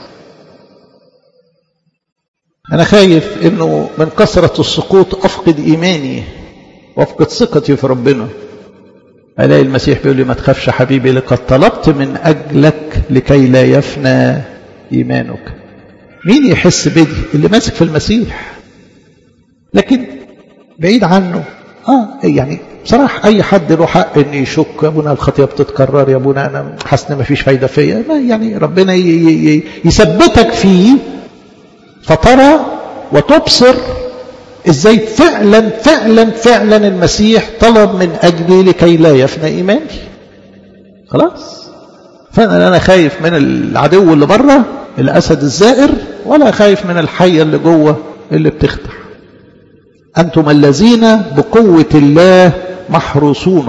S1: انا خايف انه من كثره السقوط افقد ايماني وافقد ثقتي في ربنا الاقي المسيح بيقول لي ما تخافش حبيبي لقد طلبت من اجلك لكي لا يفنى ايمانك مين يحس بدي اللي ماسك في المسيح لكن بعيد عنه اه يعني بصراحة أي حد له حق إن يشك يا أبونا الخطية بتتكرر يا أبونا أنا حاسس إن مفيش فايدة فيا يعني ربنا يثبتك فيه فترى وتبصر إزاي فعلا فعلا فعلا المسيح طلب من أجلي لكي لا يفنى إيماني خلاص فأنا أنا خايف من العدو اللي بره الأسد الزائر ولا خايف من الحية اللي جوه اللي بتخدع أنتم الذين بقوة الله محروسون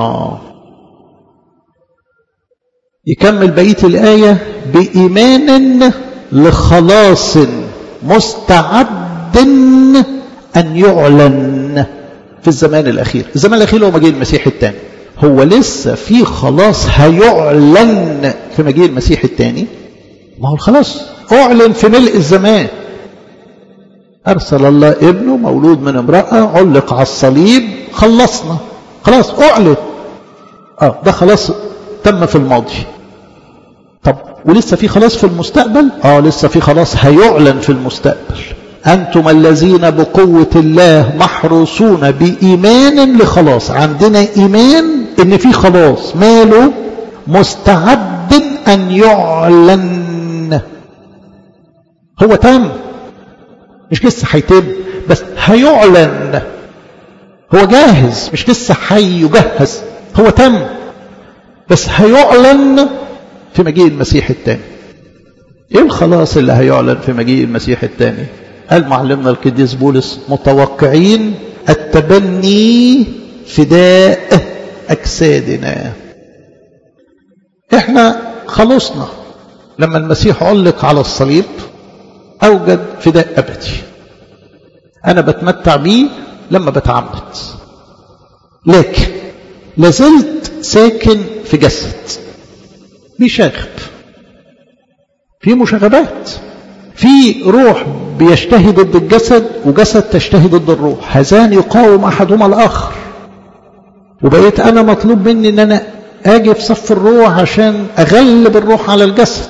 S1: يكمل بقية الآية بإيمان لخلاص مستعد أن يعلن في الزمان الأخير الزمان الأخير هو مجيء المسيح الثاني هو لسه في خلاص هيعلن في مجيء المسيح الثاني ما هو الخلاص أعلن في ملء الزمان أرسل الله ابنه مولود من امرأة علق على الصليب خلصنا خلاص أعلن آه ده خلاص تم في الماضي طب ولسه في خلاص في المستقبل آه لسه في خلاص هيعلن في المستقبل أنتم الذين بقوة الله محروسون بإيمان لخلاص عندنا إيمان إن في خلاص ماله مستعد أن يعلن هو تم مش لسه هيتم بس هيعلن هو جاهز مش لسه هيجهز هو تم بس هيعلن في مجيء المسيح الثاني ايه الخلاص اللي هيعلن في مجيء المسيح الثاني قال معلمنا القديس بولس متوقعين التبني فداء اجسادنا احنا خلصنا لما المسيح علق على الصليب اوجد فداء ابدي انا بتمتع بيه لما بتعمد لكن لازلت ساكن في جسد بيشاغب في مشاغبات في روح بيشتهي ضد الجسد وجسد تشتهي ضد الروح هذان يقاوم احدهما الاخر وبقيت انا مطلوب مني ان انا اجي في صف الروح عشان اغلب الروح على الجسد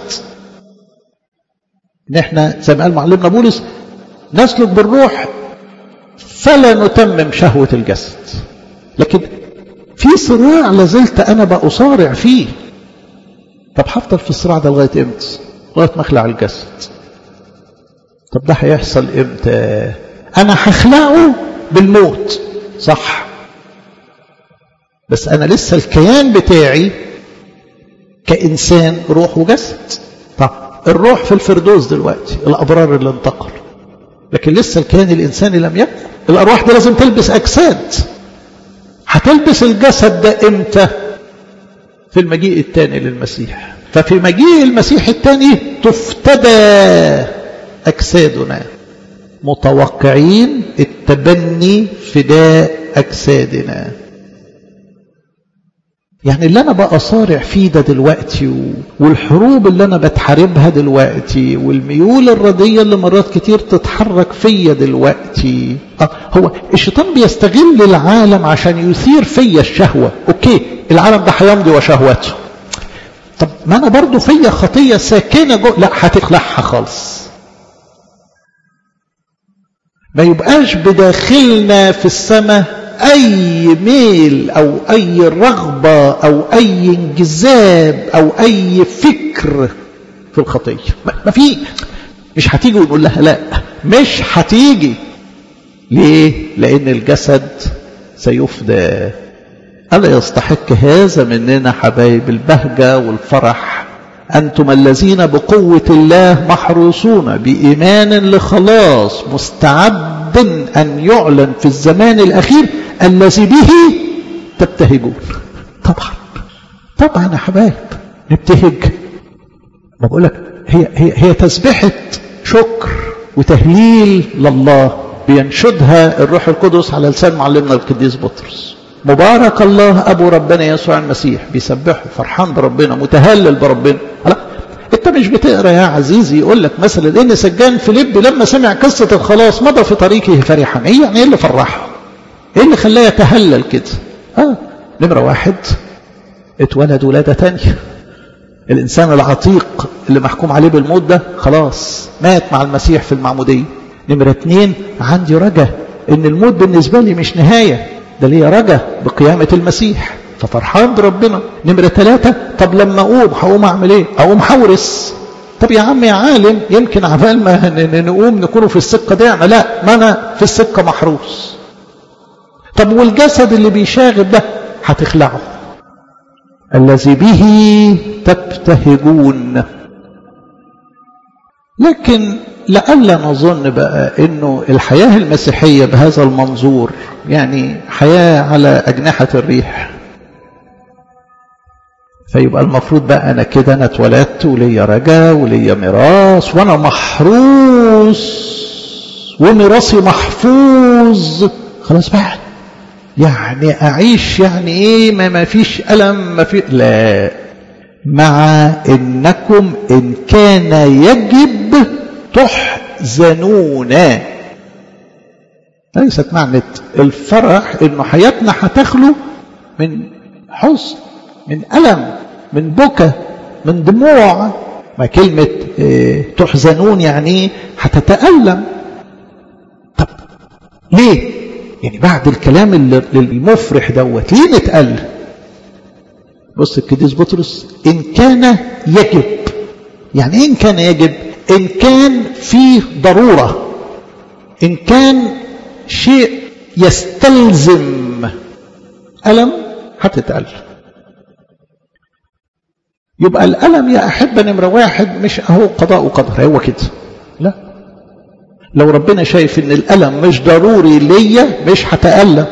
S1: ان احنا زي ما قال معلمنا بولس نسلك بالروح فلا نتمم شهوة الجسد لكن في صراع لازلت انا بأصارع فيه طب هفضل في الصراع ده لغاية امتى لغاية ما اخلع الجسد طب ده هيحصل امتى انا هخلعه بالموت صح بس انا لسه الكيان بتاعي كإنسان روح وجسد طب الروح في الفردوس دلوقتي الأبرار اللي انتقلوا لكن لسه الكيان الإنساني لم يكن الأرواح دي لازم تلبس أجساد هتلبس الجسد ده إمتى في المجيء الثاني للمسيح ففي مجيء المسيح الثاني تفتدى أجسادنا متوقعين التبني فداء أجسادنا يعني اللي أنا بقى صارع فيه ده دلوقتي والحروب اللي أنا بتحاربها دلوقتي والميول الردية اللي مرات كتير تتحرك فيا دلوقتي آه هو الشيطان بيستغل العالم عشان يثير فيا الشهوة أوكي العالم ده هيمضي وشهوته طب ما أنا برضو فيا خطية ساكنة جو لا هتخلعها خالص ما يبقاش بداخلنا في السماء أي ميل أو أي رغبة أو أي انجذاب أو أي فكر في الخطية ما في مش هتيجي ونقول لها لا مش هتيجي ليه لان الجسد سيفدى الا يستحق هذا مننا حبايب البهجه والفرح انتم الذين بقوه الله محروسون بايمان لخلاص مستعد ان يعلن في الزمان الاخير الذي به تبتهجون طبعا طبعا يا حبايب نبتهج ما بقول لك هي هي هي تسبحه شكر وتهليل لله بينشدها الروح القدس على لسان معلمنا القديس بطرس مبارك الله ابو ربنا يسوع المسيح بيسبحه فرحان بربنا متهلل بربنا لا انت مش بتقرا يا عزيزي يقول لك مثلا ان سجان فيليب لما سمع قصه الخلاص مضى في طريقه فرحا ايه يعني ايه اللي فرحه ايه اللي خلاه يتهلل كده اه نمره واحد اتولد ولاده تانيه الإنسان العتيق اللي محكوم عليه بالموت ده خلاص مات مع المسيح في المعمودية نمرة اتنين عندي رجا إن الموت بالنسبة لي مش نهاية ده ليا رجا بقيامة المسيح ففرحان بربنا نمرة ثلاثة طب لما أقوم هقوم أعمل إيه؟ أقوم حورس طب يا عم يا عالم يمكن عبال ما نقوم نكونوا في السكة دي لا ما أنا في السكة محروس طب والجسد اللي بيشاغب ده هتخلعه الذي به تبتهجون لكن لألا نظن بقى انه الحياة المسيحية بهذا المنظور يعني حياة على أجنحة الريح فيبقى المفروض بقى أنا كده أنا اتولدت وليا رجا وليا ميراث وأنا محروس وميراثي محفوظ خلاص بقى يعني أعيش يعني إيه ما, ما فيش ألم ما في لا مع إنكم إن كان يجب تحزنون ليست معنى الفرح إنه حياتنا هتخلو من حزن من ألم من بكى من دموع ما كلمة إيه تحزنون يعني هتتألم طب ليه يعني بعد الكلام المفرح دوت ليه نتقل بص القديس بطرس ان كان يجب يعني ايه ان كان يجب ان كان فيه ضروره ان كان شيء يستلزم الم هتتقل يبقى الالم يا احبه نمره واحد مش اهو قضاء وقدر هو كده لا لو ربنا شايف ان الالم مش ضروري ليا مش هتالم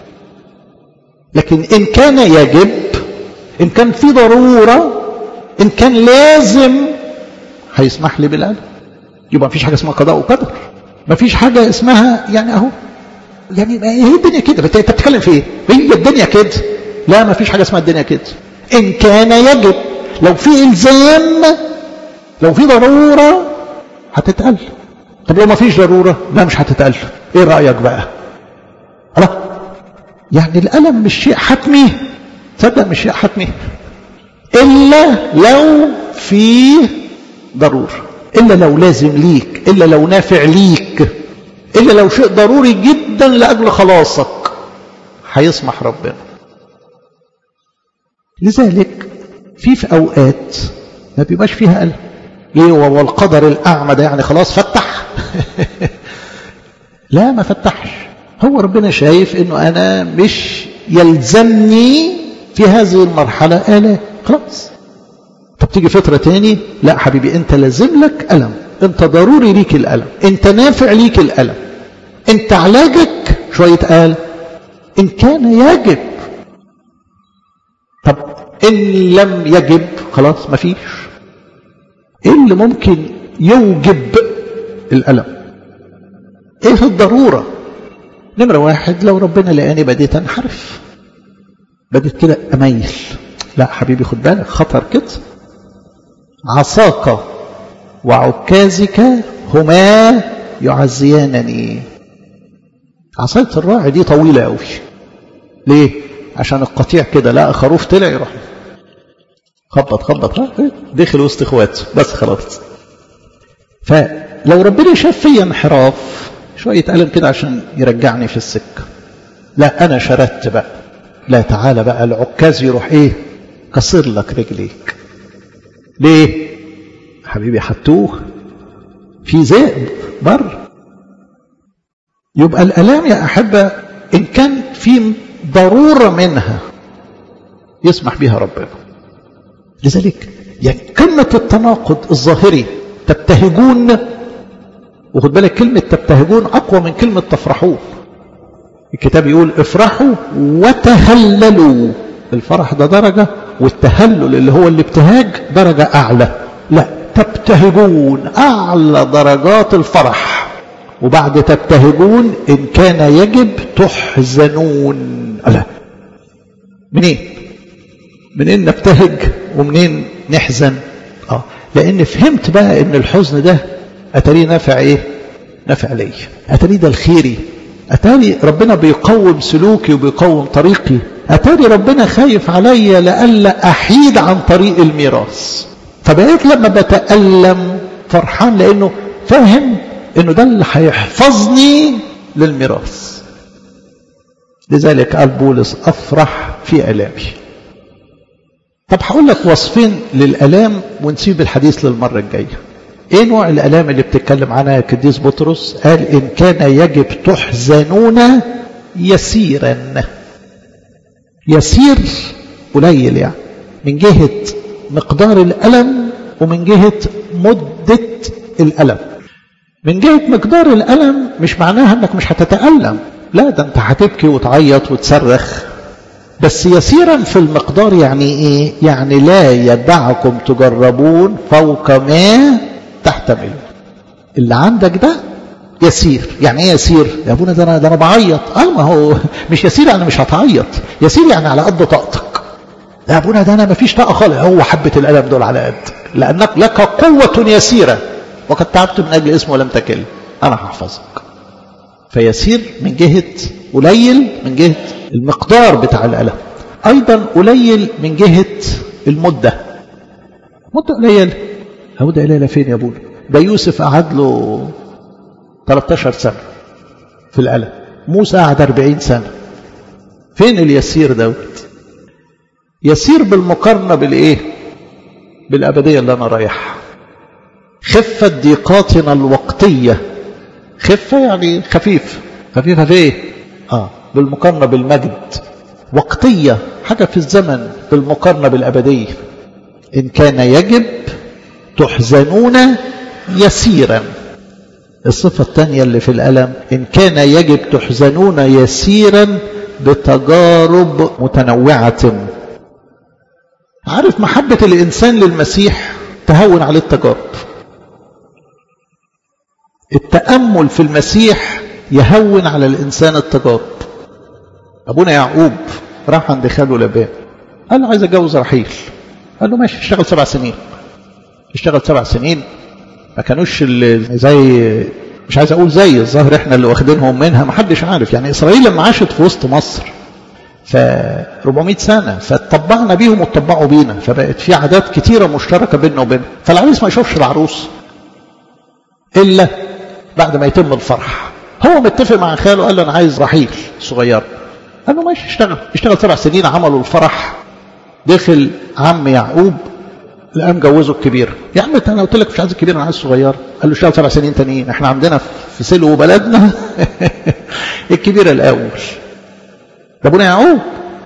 S1: لكن ان كان يجب ان كان في ضروره ان كان لازم هيسمح لي بالالم يبقى مفيش حاجه اسمها قضاء وقدر مفيش حاجه اسمها يعني اهو يعني هي الدنيا كده انت بتتكلم في ايه هي الدنيا كده لا مفيش حاجه اسمها الدنيا كده ان كان يجب لو في الزام لو في ضروره هتتالم طب لو ما فيش ضرورة لا مش هتتألم ايه رأيك بقى الله يعني الألم مش شيء حتمي تصدق مش شيء حتمي إلا لو في ضرورة إلا لو لازم ليك إلا لو نافع ليك إلا لو شيء ضروري جدا لأجل خلاصك هيسمح ربنا لذلك في في أوقات ما بيبقاش فيها ألم ايه والقدر الاعمى ده يعني خلاص فتح لا ما فتحش هو ربنا شايف انه انا مش يلزمني في هذه المرحلة آلام خلاص طب تيجي فترة تاني لا حبيبي انت لازم لك ألم انت ضروري ليك الألم انت نافع ليك الألم انت علاجك شوية آلام ان كان يجب طب ان لم يجب خلاص مفيش ايه اللي ممكن يوجب الألم ايه الضرورة نمرة واحد لو ربنا لقاني بديت انحرف بديت كده اميل لا حبيبي خد بالك خطر كده عصاك وعكازك هما يعزيانني عصاية الراعي دي طويلة قوي ليه عشان القطيع كده لا خروف طلع يروح خبط خبط دخل وسط اخواته بس خلاص فلو ربنا شاف فيا انحراف شوية ألم كده عشان يرجعني في السكة لا أنا شردت بقى لا تعالى بقى العكاز يروح إيه كسر لك رجليك ليه حبيبي حطوه في ذئب بر يبقى الآلام يا أحبة إن كان في ضرورة منها يسمح بها ربنا لذلك يعني قمة التناقض الظاهري تبتهجون وخد بالك كلمة تبتهجون أقوى من كلمة تفرحون الكتاب يقول افرحوا وتهللوا الفرح ده درجة والتهلل اللي هو الابتهاج درجة أعلى لا تبتهجون أعلى درجات الفرح وبعد تبتهجون إن كان يجب تحزنون لا منين منين نبتهج ومنين نحزن اه لان فهمت بقى ان الحزن ده اتاري نافع ايه نافع لي اتاري ده الخيري اتاري ربنا بيقوم سلوكي وبيقوم طريقي اتاري ربنا خايف عليا لئلا احيد عن طريق الميراث فبقيت لما بتألم فرحان لانه فاهم انه ده اللي هيحفظني للميراث لذلك قال بولس افرح في الامي طب هقول لك وصفين للالام ونسيب الحديث للمره الجايه ايه نوع الالام اللي بتتكلم عنها يا قديس بطرس قال ان كان يجب تحزنون يسيرا يسير قليل يعني من جهه مقدار الالم ومن جهه مده الالم من جهه مقدار الالم مش معناها انك مش هتتالم لا ده انت هتبكي وتعيط وتصرخ بس يسيرا في المقدار يعني ايه يعني لا يدعكم تجربون فوق ما تحتملون اللي عندك ده يسير يعني ايه يسير يا ابونا ده انا ده انا بعيط اه ما هو مش يسير يعني مش هتعيط يسير يعني على قد طاقتك يا ابونا ده انا ما فيش طاقه خالص هو حبه الالم دول على قدك لانك لك قوه يسيره وقد تعبت من اجل اسمه ولم تكل انا هحفظك فيسير من جهه قليل من جهه المقدار بتاع الألم أيضا قليل من جهة المدة مدة قليلة مدة قليلة فين يا ابونا ده يوسف قعد له 13 سنة في الألم موسى قعد 40 سنة فين اليسير دوت يسير بالمقارنة بالإيه بالأبدية اللي أنا رايحها خفة ضيقاتنا الوقتية خفة يعني خفيف خفيفة في إيه آه بالمقارنة بالمجد وقتية حاجة في الزمن بالمقارنة بالأبدية إن كان يجب تحزنون يسيرا الصفة الثانية اللي في الألم إن كان يجب تحزنون يسيرا بتجارب متنوعة عارف محبة الإنسان للمسيح تهون عليه التجارب التأمل في المسيح يهون على الإنسان التجارب أبونا يعقوب راح عند خاله لبان قال له عايز أتجوز رحيل قال له ماشي اشتغل سبع سنين اشتغل سبع سنين ما كانوش اللي زي مش عايز أقول زي الظاهر احنا اللي واخدينهم منها ما حدش عارف يعني إسرائيل لما عاشت في وسط مصر ف 400 سنة فاتطبعنا بيهم واتطبعوا بينا فبقت في عادات كتيرة مشتركة بيننا وبينهم فالعريس ما يشوفش العروس إلا بعد ما يتم الفرح هو متفق مع خاله قال له أنا عايز رحيل صغير قال له ماشي اشتغل اشتغل سبع سنين عملوا الفرح دخل عم يعقوب الان جوزه الكبير يا عم انا قلت لك مش عايز الكبير انا عايز الصغير قال له اشتغل سبع سنين تانيين احنا عندنا في سلو بلدنا الكبير الاول ده ابونا يعقوب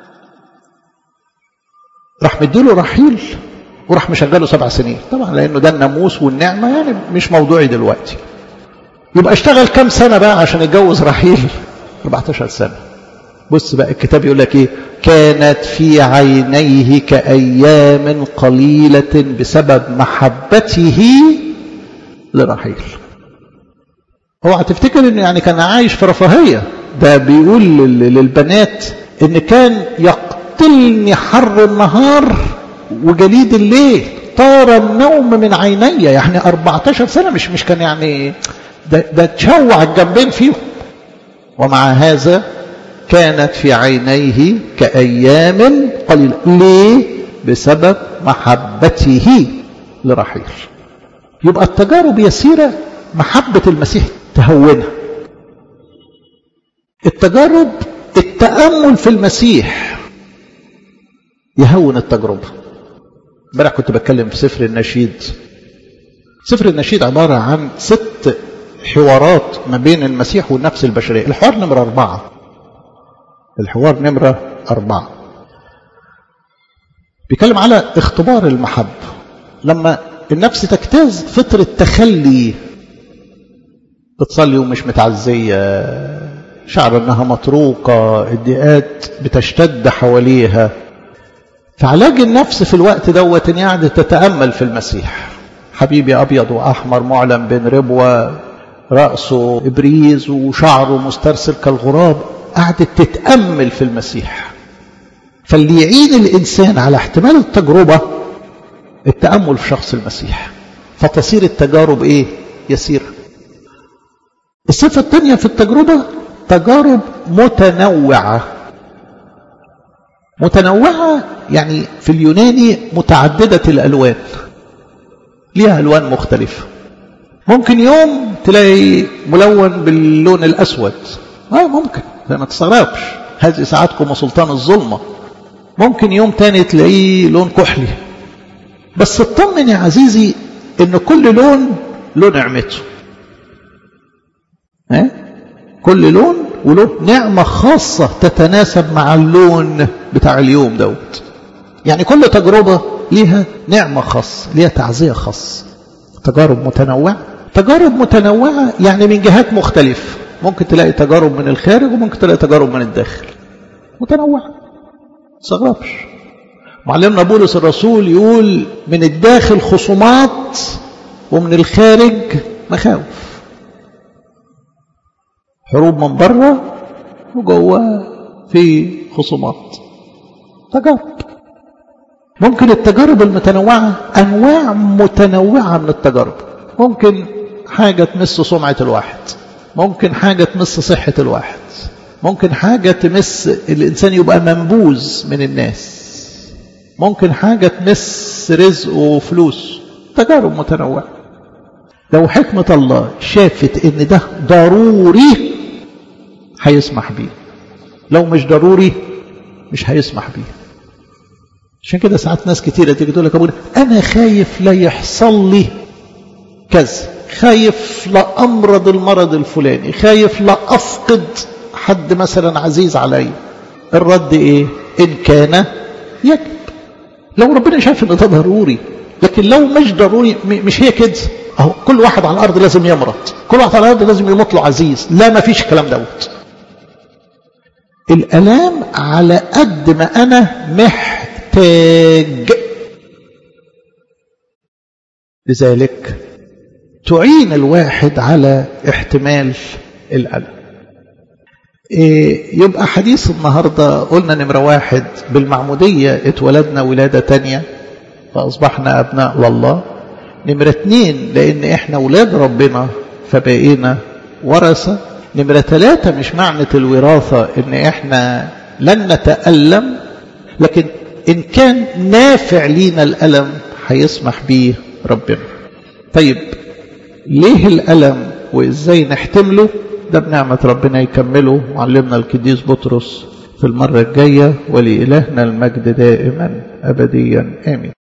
S1: راح مديله رحيل وراح مشغله سبع سنين طبعا لانه ده الناموس والنعمه يعني مش موضوعي دلوقتي يبقى اشتغل كام سنه بقى عشان يتجوز رحيل 14 سنه بص بقى الكتاب يقول لك ايه كانت في عينيه كأيام قليلة بسبب محبته لرحيل هو هتفتكر انه يعني كان عايش في رفاهية ده بيقول للبنات ان كان يقتلني حر النهار وجليد الليل طار النوم من عيني يعني 14 سنة مش مش كان يعني ده, ده تشوع الجنبين فيهم ومع هذا كانت في عينيه كأيام قليلة ليه؟ بسبب محبته لرحيل يبقى التجارب يسيرة محبة المسيح تهونها التجارب التأمل في المسيح يهون التجربة امبارح كنت بتكلم في سفر النشيد سفر النشيد عبارة عن ست حوارات ما بين المسيح والنفس البشرية الحوار نمرة أربعة الحوار نمرة أربعة بيتكلم على اختبار المحبة لما النفس تجتاز فطرة تخلي بتصلي ومش متعزية شعر انها مطروقة الضيقات بتشتد حواليها فعلاج النفس في الوقت دوت ان قاعدة تتأمل في المسيح حبيبي أبيض وأحمر معلم بين ربوة رأسه إبريز وشعره مسترسل كالغراب قعدت تتأمل في المسيح فاللي يعين الإنسان على احتمال التجربة التأمل في شخص المسيح فتصير التجارب إيه يسيرة الصفة الثانية في التجربة تجارب متنوعة متنوعة يعني في اليوناني متعددة الألوان ليها ألوان مختلفة ممكن يوم تلاقي ملون باللون الأسود آه ممكن ما تستغربش هذه ساعاتكم وسلطان الظلمة ممكن يوم تاني تلاقيه لون كحلي بس اطمن يا عزيزي ان كل لون له نعمته ها كل لون وله نعمة خاصة تتناسب مع اللون بتاع اليوم دوت يعني كل تجربة ليها نعمة خاصة ليها تعزية خاصة تجارب متنوعة تجارب متنوعة يعني من جهات مختلفة ممكن تلاقي تجارب من الخارج وممكن تلاقي تجارب من الداخل متنوعة تستغربش معلمنا بولس الرسول يقول من الداخل خصومات ومن الخارج مخاوف حروب من بره وجوه في خصومات تجارب ممكن التجارب المتنوعة أنواع متنوعة من التجارب ممكن حاجة تمس سمعة الواحد ممكن حاجة تمس صحة الواحد ممكن حاجة تمس الإنسان يبقى منبوذ من الناس ممكن حاجة تمس رزقه وفلوس تجارب متنوعة لو حكمة الله شافت ان ده ضروري هيسمح بيه لو مش ضروري مش هيسمح بيه عشان كده ساعات ناس كتيرة تيجي تقول لك ابونا انا خايف لا يحصل لي كذا خايف لا امرض المرض الفلاني خايف لا افقد حد مثلا عزيز علي الرد ايه ان كان يجب لو ربنا شاف ان ده ضروري لكن لو مش ضروري مش هي كده اهو كل واحد على الارض لازم يمرض كل واحد على الارض لازم يموت له عزيز لا ما فيش الكلام دوت الالام على قد ما انا محتاج لذلك تعين الواحد على احتمال الالم إيه يبقى حديث النهاردة قلنا نمرة واحد بالمعمودية اتولدنا ولادة تانية فأصبحنا أبناء لله نمرة اتنين لأن إحنا ولاد ربنا فبقينا ورثة نمرة ثلاثة مش معنى الوراثة إن إحنا لن نتألم لكن إن كان نافع لينا الألم هيسمح بيه ربنا طيب ليه الألم وإزاي نحتمله ده بنعمة ربنا يكمله وعلمنا القديس بطرس في المرة الجاية ولإلهنا المجد دائما أبديا آمين